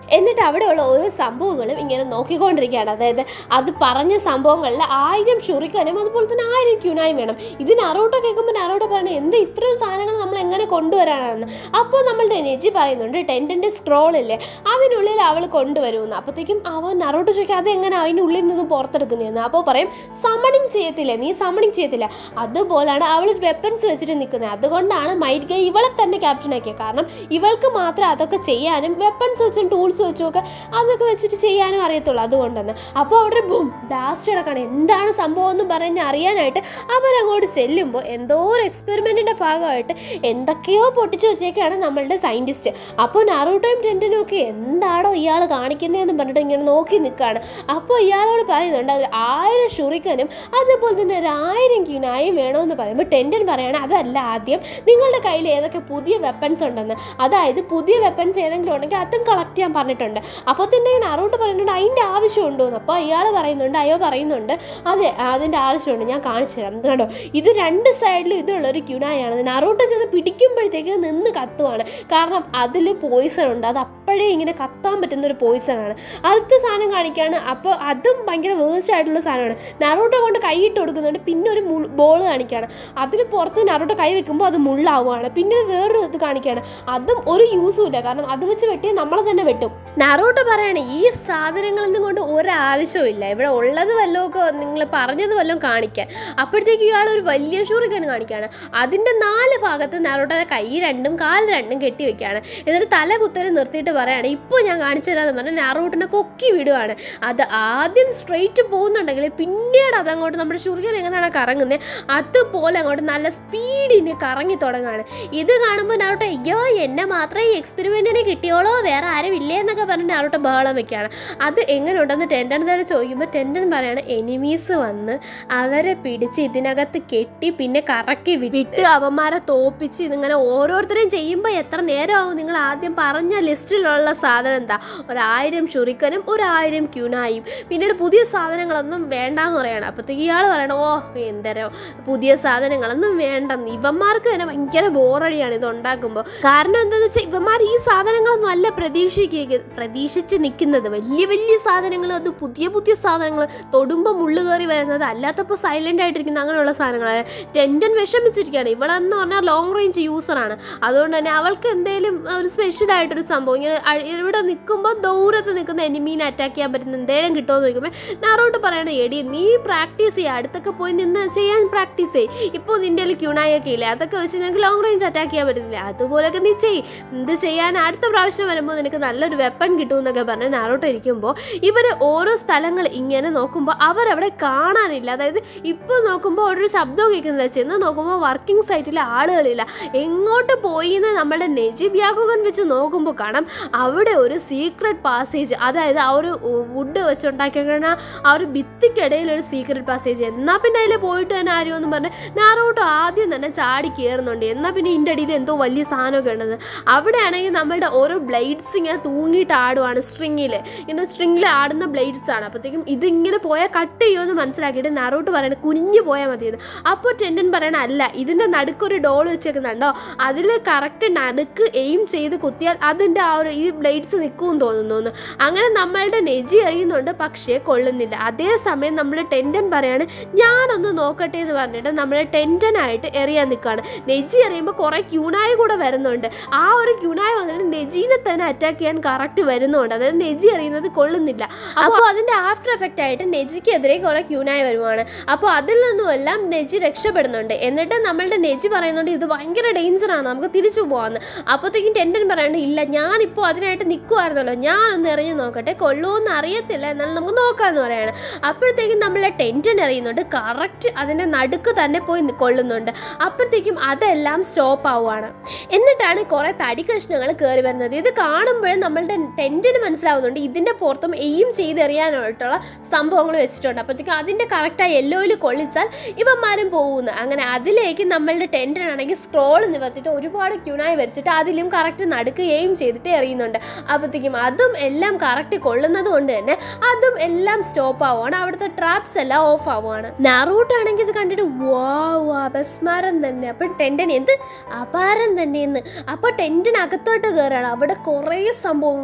[SPEAKER 1] എന്നിട്ട് അവിടെയുള്ള ഓരോ സംഭവങ്ങളും ഇങ്ങനെ നോക്കിക്കൊണ്ടിരിക്കുകയാണ് അതായത് അത് പറഞ്ഞ സംഭവങ്ങളിൽ ആയിരം ഷുറിക്കാനും അതുപോലെ തന്നെ ആയിരം ക്യൂനായും വേണം ഇത് നറോട്ടോ കേൾക്കുമ്പോൾ നറോട്ടോ പറയണത് എന്ത് ഇത്രയും സാധനങ്ങൾ നമ്മൾ എങ്ങനെ കൊണ്ടുവരാനാണെന്ന് അപ്പോൾ നമ്മളുടെ നെജി പറയുന്നുണ്ട് ടെൻറ്റിൻ്റെ സ്ക്രോളില്ലേ അതിനുള്ളിൽ അവൾ കൊണ്ടുവരുമെന്ന് അപ്പോഴത്തേക്കും അവൻ നറോട്ടോ ചോദിക്കുക അതെങ്ങനെ അതിനുള്ളിൽ നിന്ന് പുറത്തെടുക്കുന്നതെന്ന് അപ്പോൾ പറയും സമണിങ് ചെയ്യത്തില്ല നീ സമണിങ് ചെയ്യത്തില്ല അതുപോലാണ് അവൾ വെപ്പൺസ് വെച്ചിട്ട് നിൽക്കുന്നത് അതുകൊണ്ടാണ് മൈറ്റ് ഗൈ ഇവളെ തന്നെ ക്യാപ്റ്റൻ ആക്കിയത് കാരണം ഇവൾക്ക് മാത്രമേ അതൊക്കെ ചെയ്യാനും വെപ്പൺസ് വെച്ചും ടൂൾസ് വെച്ചും ഒക്കെ അതൊക്കെ വെച്ചിട്ട് ചെയ്യാനും അറിയത്തുള്ളൂ അതുകൊണ്ടെന്ന് അപ്പോൾ അവിടെ ബും ലാസ്റ്റ് കിടക്കാണ് എന്താണ് സംഭവം എന്ന് പറഞ്ഞ് അറിയാനായിട്ട് അവരങ്ങോട്ട് ചെല്ലുമ്പോൾ എന്തോ ഒരു എക്സ്പെരിമെൻറ്റിൻ്റെ ഭാഗമായിട്ട് എന്തൊക്കെയോ പൊട്ടിച്ച് വെച്ചേക്കാണ് നമ്മളുടെ സയൻറ്റിസ്റ്റ് അപ്പോൾ നാറൂട്ടോയും ടെൻറ്റനും ഒക്കെ എന്താണോ ഇയാൾ കാണിക്കുന്നതെന്ന് പറഞ്ഞിട്ട് ഇങ്ങനെ നോക്കി നിൽക്കുകയാണ് അപ്പോൾ ഇയാളോട് പറയുന്നുണ്ട് ഒരു ആയിരം ഷുറിക്കനും അതുപോലെ തന്നെ ഒരു ആയിരം ക്യൂനായും വേണമെന്ന് പറയുമ്പോൾ ടെൻറ്റൻ പറയാണ് അതല്ല ആദ്യം നിങ്ങളുടെ കയ്യിൽ ഏതൊക്കെ പുതിയ വെപ്പൺസ് ഉണ്ടെന്ന് അതായത് പുതിയ വെപ്പൺസ് ഏതെങ്കിലും ഉണ്ടെങ്കിൽ അതും കളക്ട് ചെയ്യാൻ പറഞ്ഞിട്ടുണ്ട് അപ്പോൾ തന്നെ നറൂട്ട് പറയുന്നുണ്ട് അതിൻ്റെ ആവശ്യമുണ്ടോ എന്ന് അപ്പോൾ ഇയാൾ പറയുന്നുണ്ട് അയ്യോ പറയുന്നുണ്ട് അതെ അതിൻ്റെ ആവശ്യമുണ്ട് ഞാൻ കാണിച്ചു തരാം കണ്ടോ ഇത് രണ്ട് സൈഡിലും ഇതുള്ള ഒരു ക്യുനായാണ് നറൂട്ട് ചെന്ന് പിടിക്കുമ്പോഴത്തേക്ക് നിന്ന് കത്തുവാണ് കാരണം അതിൽ പോയിസൺ ഉണ്ട് അത് അപ്പോഴേ ഇങ്ങനെ കത്താൻ പറ്റുന്ന ഒരു പോയിസൺ ആണ് അടുത്ത സാധനം കാണിക്കുകയാണ് അപ്പോൾ അതും ഭയങ്കര വേസ്റ്റ് ആയിട്ടുള്ള സാധനമാണ് നറൂട്ടോ കൊണ്ട് കൈയിട്ട് കൊടുക്കുന്നുണ്ട് പിന്നെ ഒരു ബോൾ കാണിക്കുകയാണ് അതിന് പുറത്ത് നറൂട്ടോ കൈ വെക്കുമ്പോൾ അത് മുള്ളാവുകയാണ് പിന്നെ വേറൊരു ഇത് കാണിക്കുകയാണ് അതും ഒരു യൂസും ഇല്ല കാരണം അത് വെച്ച് വെട്ടിയാൽ നമ്മളെ തന്നെ വെട്ടും നറൂട്ടോ പറയാണ് ഈ സാധനങ്ങളൊന്നും കൊണ്ട് ഒരാവശ്യവും ഇല്ല ഇവിടെ ഉള്ളത് വല്ലതൊക്കെ നിങ്ങൾ പറഞ്ഞത് വല്ലതും കാണിക്കാൻ അപ്പോഴത്തേക്ക് ഇയാൾ ഒരു വലിയ ഷൂറിക്കൻ കാണിക്കുകയാണ് അതിൻ്റെ നാല് ഭാഗത്ത് നറൂട്ടോയുടെ കൈ രണ്ടും കാല് രണ്ടും കെട്ടി വെക്കുകയാണ് എന്നിട്ട് തല കുത്തനെ നിർത്തിയിട്ട് പറയാണ് ഇപ്പോൾ ഞാൻ കാണിച്ചു തരാമെന്ന് പറഞ്ഞാൽ നറൂട്ടിനെ പൊക്കി വിടുവാണ് അത് ആദ്യം സ്ട്രെയിറ്റ് പോകുന്നുണ്ടെങ്കിൽ പിന്നീട് അതങ്ങോട്ട് നമ്മുടെ ഷുറിക്കൻ എങ്ങനെയാണ് കറങ്ങുന്നത് അതുപോലെ അങ്ങോട്ട് നല്ല സ്പീഡിന് കറങ്ങി തുടങ്ങുകയാണ് ഇത് കാണുമ്പോൾ നാരോട്ട് അയ്യോ എന്നെ മാത്രമേ ഈ എക്സ്പെരിമെൻറ്റിന് കിട്ടിയോളോ വേറെ ആരും ഇല്ലേ എന്നൊക്കെ പറഞ്ഞ് നാരോട്ട് ബഹളം വെക്കുകയാണ് അത് എങ്ങനെ ഉണ്ടെന്ന് ടെൻഡനോട് ചോദിക്കുമ്പോൾ ടെൻഡൻ പറയാണ് എനിമീസ് വന്ന് അവരെ പിടിച്ച് ഇതിനകത്ത് കെട്ടി പിന്നെ കറക്കി വിട്ട് അവന്മാരെ തോപ്പിച്ച് ഇതിങ്ങനെ ഓരോരുത്തരെയും ചെയ്യുമ്പോൾ എത്ര നേരമാവും നിങ്ങൾ ആദ്യം പറഞ്ഞ ലിസ്റ്റിലുള്ള സാധനം എന്താ ഒരായിരം ഷുറിക്കനും ഒരായിരം ക്യൂനായും പിന്നീട് പുതിയ സാധനങ്ങളൊന്നും വേണ്ടാന്ന് പറയണം അപ്പോഴത്തേക്ക് ഇയാൾ പറയണം ഓ എന്തരോ പുതിയ സാധനങ്ങളൊന്നും വേണ്ട ഇവന്മാർക്ക് തന്നെ ഭയങ്കര ബോറടിയാണ് ഇത് ഉണ്ടാക്കുമ്പോൾ കാരണം എന്താണെന്ന് വെച്ചാൽ ഇവന്മാർ ഈ സാധനങ്ങളൊന്നും അല്ല പ്രതീക്ഷിക്കുക പ്രതീക്ഷിച്ച് നിൽക്കുന്നത് വലിയ വലിയ സാധനങ്ങൾ അത് പുതിയ പുതിയ സാധനങ്ങൾ തൊടുമ്പോൾ മുള്ളു കയറി വരുന്നത് അല്ലാത്തപ്പോൾ സൈലൻ്റ് ആയിട്ടിരിക്കുന്ന അങ്ങനെയുള്ള സാധനങ്ങളാണ് ടെൻഡൻ വിഷമിച്ചിരിക്കുകയാണ് ഇവളെന്ന് പറഞ്ഞാൽ ലോങ് റേഞ്ച് യൂസറാണ് അതുകൊണ്ട് തന്നെ അവൾക്ക് എന്തെങ്കിലും ഒരു സ്പെഷ്യൽ ആയിട്ടൊരു സംഭവം ഇങ്ങനെ അഴി- ഇവിടെ നിൽക്കുമ്പോൾ ദൂരത്ത് നിൽക്കുന്ന എനിമീനെ അറ്റാക്ക് ചെയ്യാൻ പറ്റുന്ന എന്തെങ്കിലും കിട്ടുമോ എന്ന് ചോദിക്കുമ്പോൾ നാറോട്ട് പറയണ എടി നീ പ്രാക്ടീസ് ചെയ്യുക അടുത്തൊക്കെ പോയി നിന്ന് ചെയ്യാൻ പ്രാക്ടീസ് ചെയ്യ് ഇപ്പോൾ നിൻ്റെ കയ്യിൽ ക്യൂണായൊക്കെ ഇല്ലേ അതൊക്കെ വെച്ച് നിനക്ക് ലോങ് റേഞ്ച് അറ്റാക്ക് ചെയ്യാൻ പറ്റുന്നില്ല അതുപോലെയൊക്കെ നീ ചെയ്യ് എന്ത് ചെയ്യാൻ അടുത്ത പ്രാവശ്യം വരുമ്പോൾ നിനക്ക് നല്ലൊരു വെപ്പൺ കിട്ടും എന്നൊക്കെ പറഞ്ഞ് നാറോട്ട് ഇരിക്കുമ്പോൾ ഇവർ ഓരോ സ്ഥലങ്ങൾ ഇങ്ങനെ നോക്കുമ്പോൾ അവരവിടെ കാണാനില്ല അതായത് ഇപ്പോൾ നോക്കുമ്പോൾ ഒരു ശബ്ദവും കേൾക്കുന്നില്ല ചെന്ന് നോക്കുമ്പോൾ വർക്കിംഗ് സൈറ്റിൽ ആളുകളില്ല എങ്ങോട്ട് പോയി എന്ന് നമ്മുടെ നെജിബ് യാഗോഗൻ വെച്ച് നോക്കുമ്പോൾ കാണാം അവിടെ ഒരു സീക്രട്ട് പാസേജ് അതായത് ആ ഒരു വുഡ് വെച്ചുണ്ടാക്കിയ ആ ഒരു ഭിത്തിക്കിടയിൽ ഒരു സീക്രട്ട് പാസേജ് എന്നാൽ പിന്നെ അതിൽ പോയിട്ട് തന്നെ ആരും എന്ന് പറഞ്ഞ് നാറോട്ടോ ആദ്യം തന്നെ ചാടി കയറുന്നുണ്ട് എന്നാൽ പിന്നെ ഇതിൻ്റെ അടിയിൽ എന്തോ വലിയ സാധനമൊക്കെ ഉണ്ടെന്ന് അവിടെയാണെങ്കിൽ നമ്മളുടെ ഓരോ ബ്ലേഡ്സ് ഇങ്ങനെ തൂങ്ങിയിട്ട് ആടുവാണ് സ്ട്രിങ്ങിൽ ഇങ്ങനെ സ്ട്രിങ്ങിൽ ആടുന്ന ബ്ലേഡ്സ് ആണ് അപ്പോഴത്തേക്കും ഇതിങ്ങനെ പോയാൽ കട്ട് ചെയ്യുമെന്ന് മനസ്സിലാക്കിയിട്ട് നാറോട്ട് പറയണത് കുനിഞ്ഞു പോയാൽ മതിയെന്ന് അപ്പോൾ ടെൻഡൻ പറയണ അല്ല ഇതിൻ്റെ നടുക്കൊരു ഡോൾ വെച്ചേക്കുന്നുണ്ടോ അതിൽ കറക്റ്റ് നടുക്ക് എയിം ചെയ്ത് കുത്തിയാൽ അതിൻ്റെ ആ ഒരു ഈ ബ്ലേഡ്സ് നിൽക്കുമെന്ന് തോന്നുന്നു എന്ന്. അങ്ങനെ നമ്മളുടെ നെജി അറിയുന്നുണ്ട് പക്ഷേ കൊള്ളുന്നില്ല അതേസമയം നമ്മൾ ടെൻഡൻ പറയാണ് ഞാനൊന്ന് നോക്കട്ടെ എന്ന് പറഞ്ഞിട്ട് നമ്മൾ ടെൻഡനായിട്ട് എറിയാൻ നിൽക്കുകയാണ് നെജി എറിയുമ്പോൾ കുറേ ക്യൂണായ കൂടെ വരുന്നുണ്ട് ആ ഒരു ക്യൂണായ വന്നിട്ട് നെജീനെ തന്നെ അറ്റാക്ക് ചെയ്യാൻ കറക്റ്റ് വരുന്നുണ്ട് അതായത് നെജി എറിയുന്നത് കൊള്ളുന്നില്ല അപ്പോൾ അതിൻ്റെ ആഫ്റ്റർ എഫക്റ്റ് ആയിട്ട് നെജിക്കെതിരെ കുറേ ക്യൂണായ വരുവാണ് അപ്പോൾ അതിൽ നിന്നുമെല്ലാം നെജി രക്ഷപ്പെടുന്നുണ്ട് എന്നിട്ട് നമ്മളുടെ നെജി പറയുന്നുണ്ട് ഇത് ഭയങ്കര ഡേഞ്ചറാണ് നമുക്ക് തിരിച്ചു പോകാമെന്ന് അപ്പോഴത്തേക്കും ടെൻഡൻ പറയുന്നത് ഇല്ല ഞാനിപ്പോൾ അതിനായിട്ട് നിൽക്കുമായിരുന്നല്ലോ ഞാനൊന്ന് എറിഞ്ഞ് നോക്കട്ടെ കൊള്ളുമോന്ന് അറിയത്തില്ല എന്നാലും നമുക്ക് നോക്കാമെന്ന് പറയാണ് അപ്പോഴത്തേക്കും നമ്മളെ ടെൻഷൻ എറിയുന്നുണ്ട് കറക്റ്റ് അതിൻ്റെ നടുക്ക് തന്നെ പോയി നി- കൊള്ളുന്നുണ്ട് അപ്പോഴത്തേക്കും അതെല്ലാം സ്റ്റോപ്പ് ആവുകയാണ് എന്നിട്ടാണ് കുറേ തടി കഷ്ണങ്ങൾ കയറി വരുന്നത് ഇത് കാണുമ്പോഴേ നമ്മളുടെ ടെൻറ്റിന് മനസ്സിലാവുന്നുണ്ട് ഇതിൻ്റെ പുറത്തും എയിം ചെയ്തെറിയാനായിട്ടുള്ള സംഭവങ്ങൾ വെച്ചിട്ടുണ്ട് അപ്പോഴത്തേക്കും അതിൻ്റെ കറക്റ്റായി യെല്ലോയിൽ കൊള്ളിച്ചാൽ ഇവന്മാരും പോകുന്നു അങ്ങനെ അതിലേക്ക് നമ്മളുടെ ടെൻറ്റിനാണെങ്കിൽ സ്ക്രോൾ നിവർത്തിയിട്ട് ഒരുപാട് ക്യൂണായി വരച്ചിട്ട് അതിലും കറക്റ്റ് നടുക്ക് എയിം ചെയ്തിട്ട് എറിയുന്നുണ്ട് അപ്പോഴത്തേക്കും അതും എല്ലാം കറക്റ്റ് കൊള്ളുന്നത് കൊണ്ട് തന്നെ അതും എല്ലാം സ്റ്റോപ്പ് ആവുകയാണ് അവിടുത്തെ ട്രാപ്സ് എല്ലാം ഓഫ് ആവുകയാണ് നാറൂട്ടാണെങ്കിൽ ഇത് കണ്ടിട്ട് വാവ് അപസ്മാരം തന്നെ അപ്പം ടെൻഡൻ എന്ത് അപാരം തന്നെ എന്ന് അപ്പോൾ ടെൻറ്റിനകത്തോട്ട് കയറുകയാണ് അവിടെ കുറേ സംഭവങ്ങൾ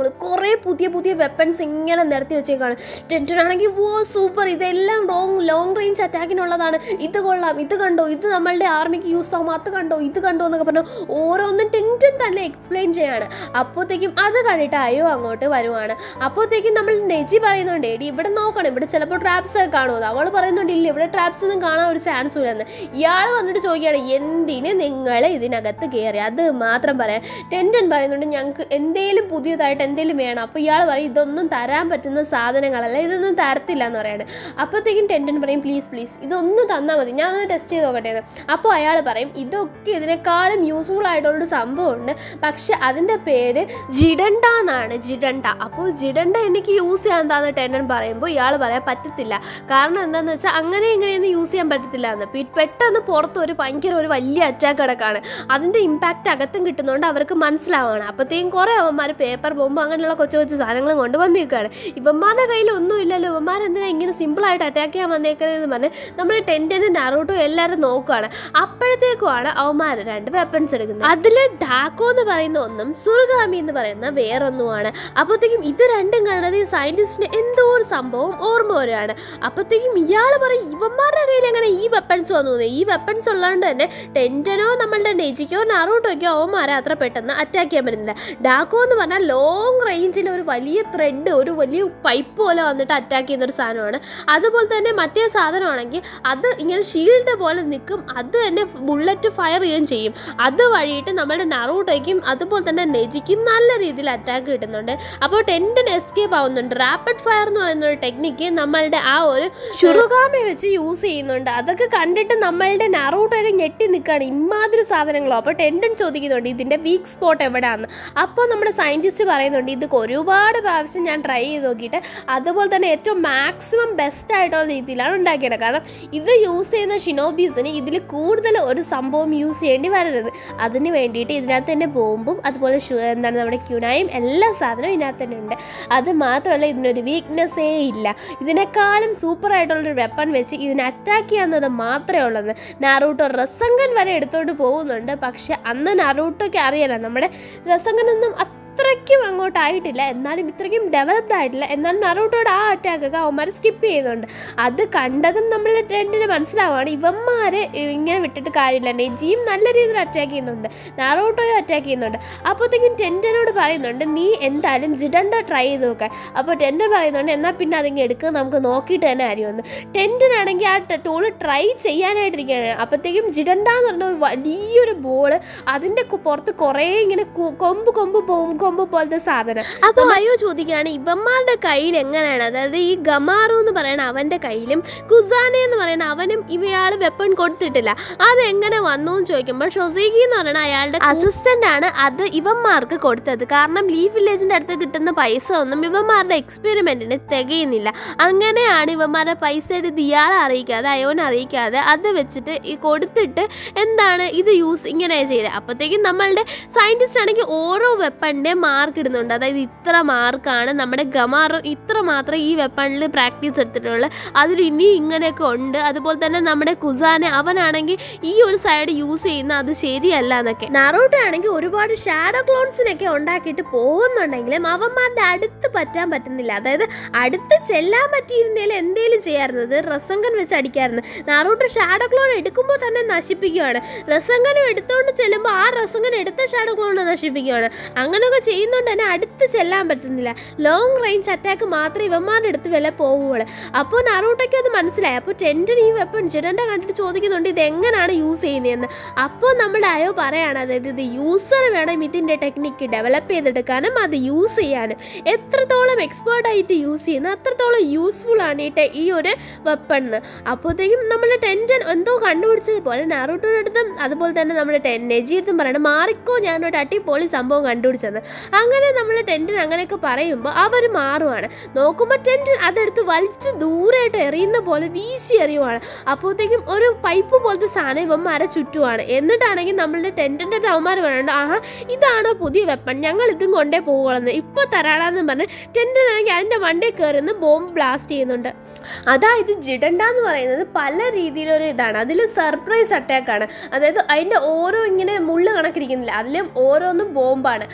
[SPEAKER 1] പോകുന്നത് കുറേ പുതിയ പുതിയ വെപ്പൺസ് ഇങ്ങനെ നിരത്തി വെച്ചേക്കാണ് ടെൻഷൻ ആണെങ്കിൽ ഓ സൂപ്പർ ഇതെല്ലാം ലോങ് ലോങ് റേഞ്ച് അറ്റാക്കിനുള്ളതാണ് ഇത് കൊള്ളാം ഇത് കണ്ടോ ഇത് നമ്മളുടെ ആർമിക്ക് യൂസ് ആവും അത് കണ്ടോ ഇത് കണ്ടോ എന്നൊക്കെ പറഞ്ഞു ഓരോന്നും ടെൻഷൻ തന്നെ എക്സ്പ്ലെയിൻ ചെയ്യാണ് അപ്പോഴത്തേക്കും അത് കണ്ടിട്ട് അയ്യോ അങ്ങോട്ട് വരുവാണ് അപ്പോഴത്തേക്കും നമ്മൾ നെജി പറയുന്നുണ്ട് എടി ഇവിടെ നോക്കണം ഇവിടെ ചിലപ്പോൾ ട്രാപ്സ് ഒക്കെ കാണുമോ അവൾ പറയുന്നുണ്ട് ഇല്ല ഇവിടെ ട്രാപ്സ് ഒന്നും കാണാൻ ഒരു ചാൻസ് ഇല്ലെന്ന് ഇയാൾ വന്നിട്ട് ചോദിക്കുകയാണ് എന്തിന് നിങ്ങൾ ഇതിനകത്ത് കയറി അത് മാത്രം പറയാം ടെൻഷൻ പറയുന്നുണ്ട് ഞങ്ങൾക്ക് എന്തേലും പുതിയതായിട്ട് എന്തേലും വേണം അപ്പോൾ ഇയാൾ പറയും ഇതൊന്നും തരാൻ പറ്റുന്ന സാധനങ്ങളല്ല ഇതൊന്നും തരത്തില്ല എന്ന് പറയാണ് അപ്പോഴത്തേക്കും ടെൻഷൻ പറയും പ്ലീസ് പ്ലീസ് ഇതൊന്നും തന്നാൽ മതി ഞാനൊന്ന് ടെസ്റ്റ് ചെയ്ത് നോക്കട്ടെ എന്ന് അപ്പോൾ അയാൾ പറയും ഇതൊക്കെ ഇതിനേക്കാളും യൂസ്ഫുൾ ആയിട്ടുള്ളൊരു സംഭവമുണ്ട് പക്ഷെ അതിൻ്റെ പേര് ജിഡണ്ട എന്നാണ് ജിഡണ്ട അപ്പോൾ ജിഡണ്ട എനിക്ക് യൂസ് ചെയ്യാൻ എന്താന്ന് ടെൻഡൻ പറയുമ്പോൾ ഇയാൾ പറയാൻ പറ്റത്തില്ല കാരണം എന്താണെന്ന് വെച്ചാൽ അങ്ങനെ ഇങ്ങനെയൊന്നും യൂസ് ചെയ്യാൻ പറ്റത്തില്ല എന്ന് പി- പെട്ടെന്ന് പുറത്ത് ഒരു ഭയങ്കര ഒരു വലിയ അറ്റാക്ക് കിടക്കാണ് അതിൻ്റെ ഇമ്പാക്റ്റ് അകത്തും കിട്ടുന്നതുകൊണ്ട് അവർക്ക് മനസ്സിലാവണം അപ്പോഴത്തേക്കും കുറേ അവന്മാർ പേപ്പർ ബോംബ് അങ്ങനെയുള്ള കൊച്ചു കൊച്ചു സാധനങ്ങളും കൊണ്ട് വന്നേക്കാണ് ഇവന്മാരുടെ കയ്യിൽ ഒന്നും ഇല്ലല്ലോ ഇവന്മാർ എന്തിനാ ഇങ്ങനെ സിമ്പിളായിട്ട് അറ്റാക്ക് ചെയ്യാൻ വന്നേക്കുന്നതെന്ന് പറഞ്ഞ് നമ്മൾ ടെൻറ്റനും നറൂട്ടോ എല്ലാവരും നോക്കുകയാണ് അപ്പോഴത്തേക്കുമാണ് അവന്മാർ രണ്ട് വെപ്പൺസ് എടുക്കുന്നത് അതിൽ ഡാക്കോ എന്ന് പറയുന്ന ഒന്നും സുറുഗാമി എന്ന് പറയുന്ന വേറൊന്നുമാണ് അപ്പോഴത്തേക്കും ഇത് രണ്ടും കാണുന്നത് ഈ സയൻറ്റിസ്റ്റിന് എന്തോ ഒരു സംഭവം ഓർമ്മ വരികയാണ് അപ്പോഴത്തേക്കും ഇയാൾ പറയും ഇവന്മാരുടെ കയ്യിൽ എങ്ങനെ ഈ വെപ്പൺസ് വന്നു എന്ന്? ഈ വെപ്പൺസ് ഉള്ളതുകൊണ്ട് തന്നെ ടെൻറ്റനോ നമ്മളുടെ നെജിക്കോ നറൂട്ടോയ്ക്കോ അവന്മാരെ അത്ര പെട്ടെന്ന് അറ്റാക്ക് ചെയ്യാൻ പറ്റുന്നില്ല ഡാക്കോ എന്ന് പറഞ്ഞാൽ ലോങ് റേഞ്ചിൽ ഒരു വലിയ ത്രെഡ് ഒരു വലിയ പൈപ്പ് പോലെ വന്നിട്ട് അറ്റാക്ക് ചെയ്യുന്ന ഒരു സാധനമാണ് അതുപോലെ തന്നെ മറ്റേ സാധനമാണെങ്കിൽ അത് ഇങ്ങനെ ഷീൽഡ് പോലെ നിൽക്കും അത് തന്നെ ബുള്ളറ്റ് ഫയർ ചെയ്യുകയും ചെയ്യും അത് വഴിയിട്ട് നമ്മുടെ നറൂട്ടോയ്ക്കും അതുപോലെ തന്നെ നെജിക്കും നല്ല രീതിയിൽ അറ്റാക്ക് കിട്ടുന്നുണ്ട് അപ്പോൾ ടെൻറ്റിന് എസ്കേപ്പ് ആവുന്നുണ്ട് റാപ്പിഡ് ഫയർ എന്ന് പറയുന്ന ഒരു ടെക്നിക്ക് നമ്മളുടെ ആ ഒരു ഷുറുഗാമി വെച്ച് യൂസ് ചെയ്യുന്നുണ്ട് അതൊക്കെ കണ്ടിട്ട് നമ്മളുടെ നറൂട്ടൊക്കെ ഞെട്ടി നിൽക്കുകയാണ് ഇമാതിരി സാധനങ്ങളോ അപ്പോൾ ടെൻഡൻ ചോദിക്കുന്നുണ്ട് ഇതിൻ്റെ വീക്ക് സ്പോട്ട് എവിടെയാണെന്ന് അപ്പോൾ നമ്മുടെ സയൻറ്റിസ്റ്റ് പറയുന്നുണ്ട് ഇത് ഒരുപാട് പ്രാവശ്യം ഞാൻ ട്രൈ ചെയ്ത് നോക്കിയിട്ട് അതുപോലെ തന്നെ ഏറ്റവും മാക്സിമം ബെസ്റ്റ് ആയിട്ടുള്ള രീതിയിലാണ് ഉണ്ടാക്കിയത് കാരണം ഇത് യൂസ് ചെയ്യുന്ന ഷിനോബീസിന് ഇതിൽ കൂടുതൽ ഒരു സംഭവം യൂസ് ചെയ്യേണ്ടി വരരുത് അതിന് വേണ്ടിയിട്ട് ഇതിനകത്ത് തന്നെ ബോംബും അതുപോലെ ഷു- എന്താണ് നമ്മുടെ ക്യുനായും എല്ലാ സാധനവും ഇതിനകത്ത് തന്നെ ഉണ്ട് അത് മാത്രമല്ല ഇതിനൊരു വീക്ക്നെസ്സേ ഇല്ല ഇതിനേക്കാളും സൂപ്പർ ആയിട്ടുള്ളൊരു വെപ്പൺ വെച്ച് ഇതിനെ അറ്റാക്ക് ചെയ്യാവുന്നത് മാത്രമേ ഉള്ളൂ നാറൂട്ടോ റസങ്കൻ വരെ എടുത്തോണ്ട് പോകുന്നുണ്ട് പക്ഷെ അന്ന് നാറൂട്ടോയ്ക്ക് അറിയാലോ നമ്മുടെ റസങ്കനൊന്നും അത്രയ്ക്കും അങ്ങോട്ടായിട്ടില്ല എന്നാലും ഇത്രയ്ക്കും ഡെവലപ്ഡ് ആയിട്ടില്ല എന്നാലും നറൂട്ടോയുടെ ആ അറ്റാക്കൊക്കെ അവന്മാർ സ്കിപ്പ് ചെയ്യുന്നുണ്ട് അത് കണ്ടതും നമ്മളുടെ ട്രെൻഡിന് മനസ്സിലാവുകയാണ് ഇവന്മാരെ ഇങ്ങനെ വിട്ടിട്ട് കാര്യമില്ല നെജിയും നല്ല രീതിയിൽ അറ്റാക്ക് ചെയ്യുന്നുണ്ട് നാറോട്ടോയും അറ്റാക്ക് ചെയ്യുന്നുണ്ട് അപ്പോഴത്തേക്കും ടെൻറ്റനോട് പറയുന്നുണ്ട് നീ എന്തായാലും ജിഡണ്ട ട്രൈ ചെയ്ത് നോക്കാൻ അപ്പോൾ ടെൻഡൻ പറയുന്നുണ്ട് എന്നാൽ പിന്നെ അതിങ്ങനെ എടുക്കുക നമുക്ക് നോക്കിയിട്ട് തന്നെ അറിയുമെന്ന് ടെൻറ്റനാണെങ്കിൽ ആ ടൂള് ട്രൈ ചെയ്യാനായിട്ടിരിക്കുകയാണ് അപ്പോഴത്തേക്കും ജിഡണ്ട എന്ന് പറഞ്ഞ ഒരു വലിയൊരു ബോള് അതിൻ്റെ കു- പുറത്ത് കുറേ ഇങ്ങനെ കു- കൊമ്പ് കൊമ്പ് പോകും കൊമ്പ് പോലത്തെ സാധനം അപ്പോൾ അയ്യോ ചോദിക്കുകയാണ് ഇവന്മാരുടെ കയ്യിൽ എങ്ങനെയാണ് അതായത് ഈ ഗമാറു എന്ന് പറയുന്ന അവൻ്റെ കയ്യിലും കുസാനെ എന്ന് പറയുന്ന അവനും ഇവയാൾ വെപ്പൺ കൊടുത്തിട്ടില്ല അതെങ്ങനെ വന്നു എന്ന് ചോദിക്കുമ്പോൾ ഷൊസീഖി എന്ന് പറയുന്ന അയാളുടെ അസിസ്റ്റന്റ് ആണ് അത് ഇവന്മാർക്ക് കൊടുത്തത് കാരണം ലീവ് വില്ലേജിന്റെ അടുത്ത് കിട്ടുന്ന പൈസ ഒന്നും ഇവന്മാരുടെ എക്സ്പെരിമെന്റിന് തികയുന്നില്ല അങ്ങനെയാണ് ഇവന്മാരുടെ പൈസ എടുത്ത് ഇയാളെ അറിയിക്കാതെ അയോനെ അറിയിക്കാതെ അത് വെച്ചിട്ട് ഈ കൊടുത്തിട്ട് എന്താണ് ഇത് യൂസ് ഇങ്ങനെ ചെയ്തത് അപ്പോഴത്തേക്കും നമ്മളുടെ സയൻറ്റിസ്റ്റ് ആണെങ്കിൽ ഓരോ വെപ്പണിൻ്റെ മാർക്ക് ഇടുന്നുണ്ട് അതായത് ഇത്ര മാർക്കാണ് നമ്മുടെ ഗമാറോ ഇത്ര മാത്രം ഈ വെപ്പണിൽ പ്രാക്ടീസ് എടുത്തിട്ടുള്ളൂ അതിൽ ഇനി ഇങ്ങനെയൊക്കെ ഉണ്ട് അതുപോലെ തന്നെ നമ്മുടെ കുസാനെ അവനാണെങ്കിൽ ഈ ഒരു സൈഡ് യൂസ് ചെയ്യുന്ന അത് ശരിയല്ല എന്നൊക്കെ നറോട്ടോ ആണെങ്കിൽ ഒരുപാട് ഷാഡോ ക്ലോൺസിനൊക്കെ ഉണ്ടാക്കിയിട്ട് പോകുന്നുണ്ടെങ്കിലും അവന്മാരുടെ അടുത്ത് പറ്റാൻ പറ്റുന്നില്ല അതായത് അടുത്ത് ചെല്ലാൻ പറ്റിയിരുന്നേലും എന്തേലും ചെയ്യാറുന്നത് റസങ്കൻ വെച്ച് അടിക്കാറുണ്ട് നാറൂട്ടോ ഷാഡോ ക്ലോൺ എടുക്കുമ്പോൾ തന്നെ നശിപ്പിക്കുകയാണ് റസങ്കനും എടുത്തുകൊണ്ട് ചെല്ലുമ്പോൾ ആ റസങ്കൻ എടുത്ത ഷാഡോ ക്ലോണിനെ നശിപ്പിക്കുകയാണ് അങ്ങനെയൊക്കെ ചെയ്യുന്നതുകൊണ്ട് തന്നെ അടുത്ത് ചെല്ലാൻ പറ്റുന്നില്ല ലോങ് റേഞ്ച് അറ്റാക്ക് മാത്രമേ ഇവന്മാരുടെ അടുത്ത് വില പോവുകയുള്ളൂ അപ്പോൾ നറൂട്ടയ്ക്ക് അത് മനസ്സിലായി അപ്പോൾ ടെൻറ്റൻ ഈ വെപ്പൺ ജിഡൻ്റെ കണ്ടിട്ട് ചോദിക്കുന്നുണ്ട് ഇത് എങ്ങനെയാണ് യൂസ് ചെയ്യുന്നതെന്ന് അപ്പോൾ നമ്മുടെ അയോ പറയാണ് അതായത് ഇത് യൂസർ വേണം ഇതിൻ്റെ ടെക്നിക്ക് ഡെവലപ്പ് ചെയ്തെടുക്കാനും അത് യൂസ് ചെയ്യാനും എത്രത്തോളം എക്സ്പേർട്ട് ആയിട്ട് യൂസ് ചെയ്യുന്ന അത്രത്തോളം യൂസ്ഫുൾ ആണ് ഈ ടെ- ഈ ഒരു വെപ്പൺ അപ്പോഴത്തേക്കും നമ്മൾ ടെൻഷൻ എന്തോ കണ്ടുപിടിച്ചതുപോലെ നാറൂട്ടോയുടെ അടുത്തും അതുപോലെ തന്നെ നമ്മുടെ ടെൻ നെജിയടുത്തും പറയണം മാറിക്കോ ഞാനൊരു അടിപൊളി സംഭവം കണ്ടുപിടിച്ചത് അങ്ങനെ നമ്മൾ ടെൻഷൻ അങ്ങനെയൊക്കെ പറയുമ്പോൾ അവർ മാറുവാണ് നോക്കുമ്പോൾ ടെൻഷൻ അതെടുത്ത് വലിച്ച് ദൂരെയായിട്ട് എറിയുന്ന പോലെ വീശി എറിയുവാണ് അപ്പോഴത്തേക്കും ഒരു പൈപ്പ് പോലത്തെ സാധനം ഇവന്മാരെ ചുറ്റുവാണ് എന്നിട്ടാണെങ്കിൽ നമ്മളുടെ ടെൻറ്റിൻ്റെ അവന്മാർ പറയുന്നുണ്ട് ആഹാ ഇതാണോ പുതിയ വെപ്പൺ ഞങ്ങൾ ഇതും കൊണ്ടേ പോകുള്ളൂ ഇപ്പോൾ തരാടാന്ന് പറഞ്ഞ് ടെൻറ്റിനാണെങ്കിൽ അതിൻ്റെ വണ്ടിയിൽ കയറുന്ന ബോംബ് ബ്ലാസ്റ്റ് ചെയ്യുന്നുണ്ട് അതായത് ജിഡണ്ട എന്ന് പറയുന്നത് പല രീതിയിലൊരു ഇതാണ് അതിൽ സർപ്രൈസ് അറ്റാക്കാണ് അതായത് അതിൻ്റെ ഓരോ ഇങ്ങനെ മുള്ള് കണക്കിരിക്കുന്നില്ല അതിലും ഓരോന്നും ബോംബാണ് അത്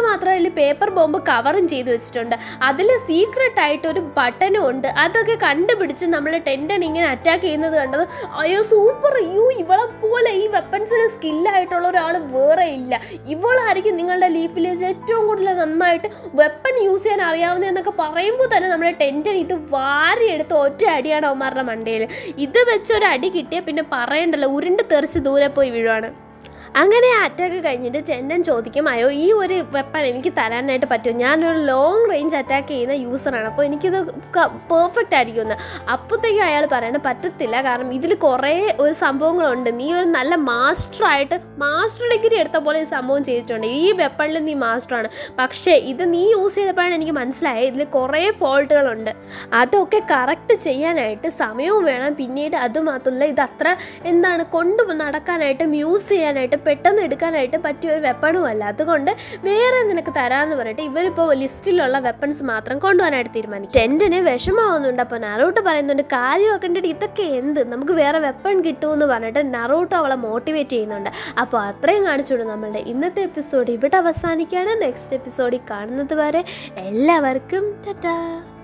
[SPEAKER 1] മാത്രമല്ല പേപ്പർ ബോംബ് കവറും ചെയ്ത് വെച്ചിട്ടുണ്ട് അതിൽ സീക്രട്ട് ആയിട്ട് ഒരു ബട്ടനും ഉണ്ട് അതൊക്കെ കണ്ടുപിടിച്ച് നമ്മൾ ടെൻഡൻ ഇങ്ങനെ അറ്റാക്ക് ചെയ്യുന്നത് കണ്ടത് അയ്യോ സൂപ്പർ അയ്യോ ഇവളെ പോലെ ഈ വെപ്പൺസിന് സ്കില്ലായിട്ടുള്ള ഒരാൾ വേറെ ഇല്ല ഇവളായിരിക്കും നിങ്ങളുടെ ലീഫിൽ ഏറ്റവും കൂടുതൽ നന്നായിട്ട് വെപ്പൺ യൂസ് ചെയ്യാൻ അറിയാവുന്നതെന്നൊക്കെ പറയുമ്പോൾ തന്നെ നമ്മുടെ ടെൻഡൻ ഇത് വാരിയെടുത്ത് ഒറ്റ അടിയാണ് അവന്മാരുടെ മണ്ടയിൽ ഇത് വെച്ച് ഒരു അടി കിട്ടിയാൽ പിന്നെ പറയണ്ടല്ലോ ഉരുണ്ട് തെറിച്ച് ദൂരെ പോയി വീഴുവാണ് അങ്ങനെ അറ്റാക്ക് കഴിഞ്ഞിട്ട് ചെണ്ടൻ ചോദിക്കും അയ്യോ ഈ ഒരു വെപ്പൺ എനിക്ക് തരാനായിട്ട് പറ്റും ഞാനൊരു ലോങ് റേഞ്ച് അറ്റാക്ക് ചെയ്യുന്ന യൂസറാണ് അപ്പോൾ എനിക്കിത് പെർഫെക്റ്റ് ആയിരിക്കും എന്ന് അപ്പോഴത്തേക്കും അയാൾ പറയണ പറ്റത്തില്ല കാരണം ഇതിൽ കുറേ ഒരു സംഭവങ്ങളുണ്ട് നീ ഒരു നല്ല മാസ്റ്ററായിട്ട് മാസ്റ്റർ ഡിഗ്രി എടുത്ത പോലെ ഈ സംഭവം ചെയ്തിട്ടുണ്ട് ഈ വെപ്പണിൽ നീ മാസ്റ്ററാണ് പക്ഷേ ഇത് നീ യൂസ് ചെയ്തപ്പോഴാണ് എനിക്ക് മനസ്സിലായത് ഇതിൽ കുറേ ഫോൾട്ടുകളുണ്ട് അതൊക്കെ കറക്റ്റ് ചെയ്യാനായിട്ട് സമയവും വേണം പിന്നീട് അതുമാത്രമല്ല ഇത് അത്ര എന്താണ് കൊണ്ടു നടക്കാനായിട്ടും യൂസ് ചെയ്യാനായിട്ട് പെട്ടെന്ന് എടുക്കാനായിട്ട് പറ്റിയ ഒരു വെപ്പണും അല്ല അതുകൊണ്ട് വേറെ നിനക്ക് തരാമെന്ന് പറഞ്ഞിട്ട് ഇവരിപ്പോൾ ലിസ്റ്റിലുള്ള വെപ്പൺസ് മാത്രം കൊണ്ടുപോകാനായിട്ട് തീരുമാനിക്കും ടെൻറ്റിന് വിഷമാവുന്നുണ്ട് അപ്പോൾ നറൂട്ട് പറയുന്നുണ്ട് കാര്യമാക്കേണ്ടിട്ട് ഇതൊക്കെ എന്ത് നമുക്ക് വേറെ വെപ്പൺ കിട്ടുമെന്ന് പറഞ്ഞിട്ട് നറൂട്ടോ അവളെ മോട്ടിവേറ്റ് ചെയ്യുന്നുണ്ട് അപ്പോൾ അത്രയും കാണിച്ചുകൊണ്ട് നമ്മളുടെ ഇന്നത്തെ എപ്പിസോഡ് ഇവിടെ അവസാനിക്കുകയാണ് നെക്സ്റ്റ് എപ്പിസോഡിൽ കാണുന്നത് വരെ എല്ലാവർക്കും ടാറ്റാ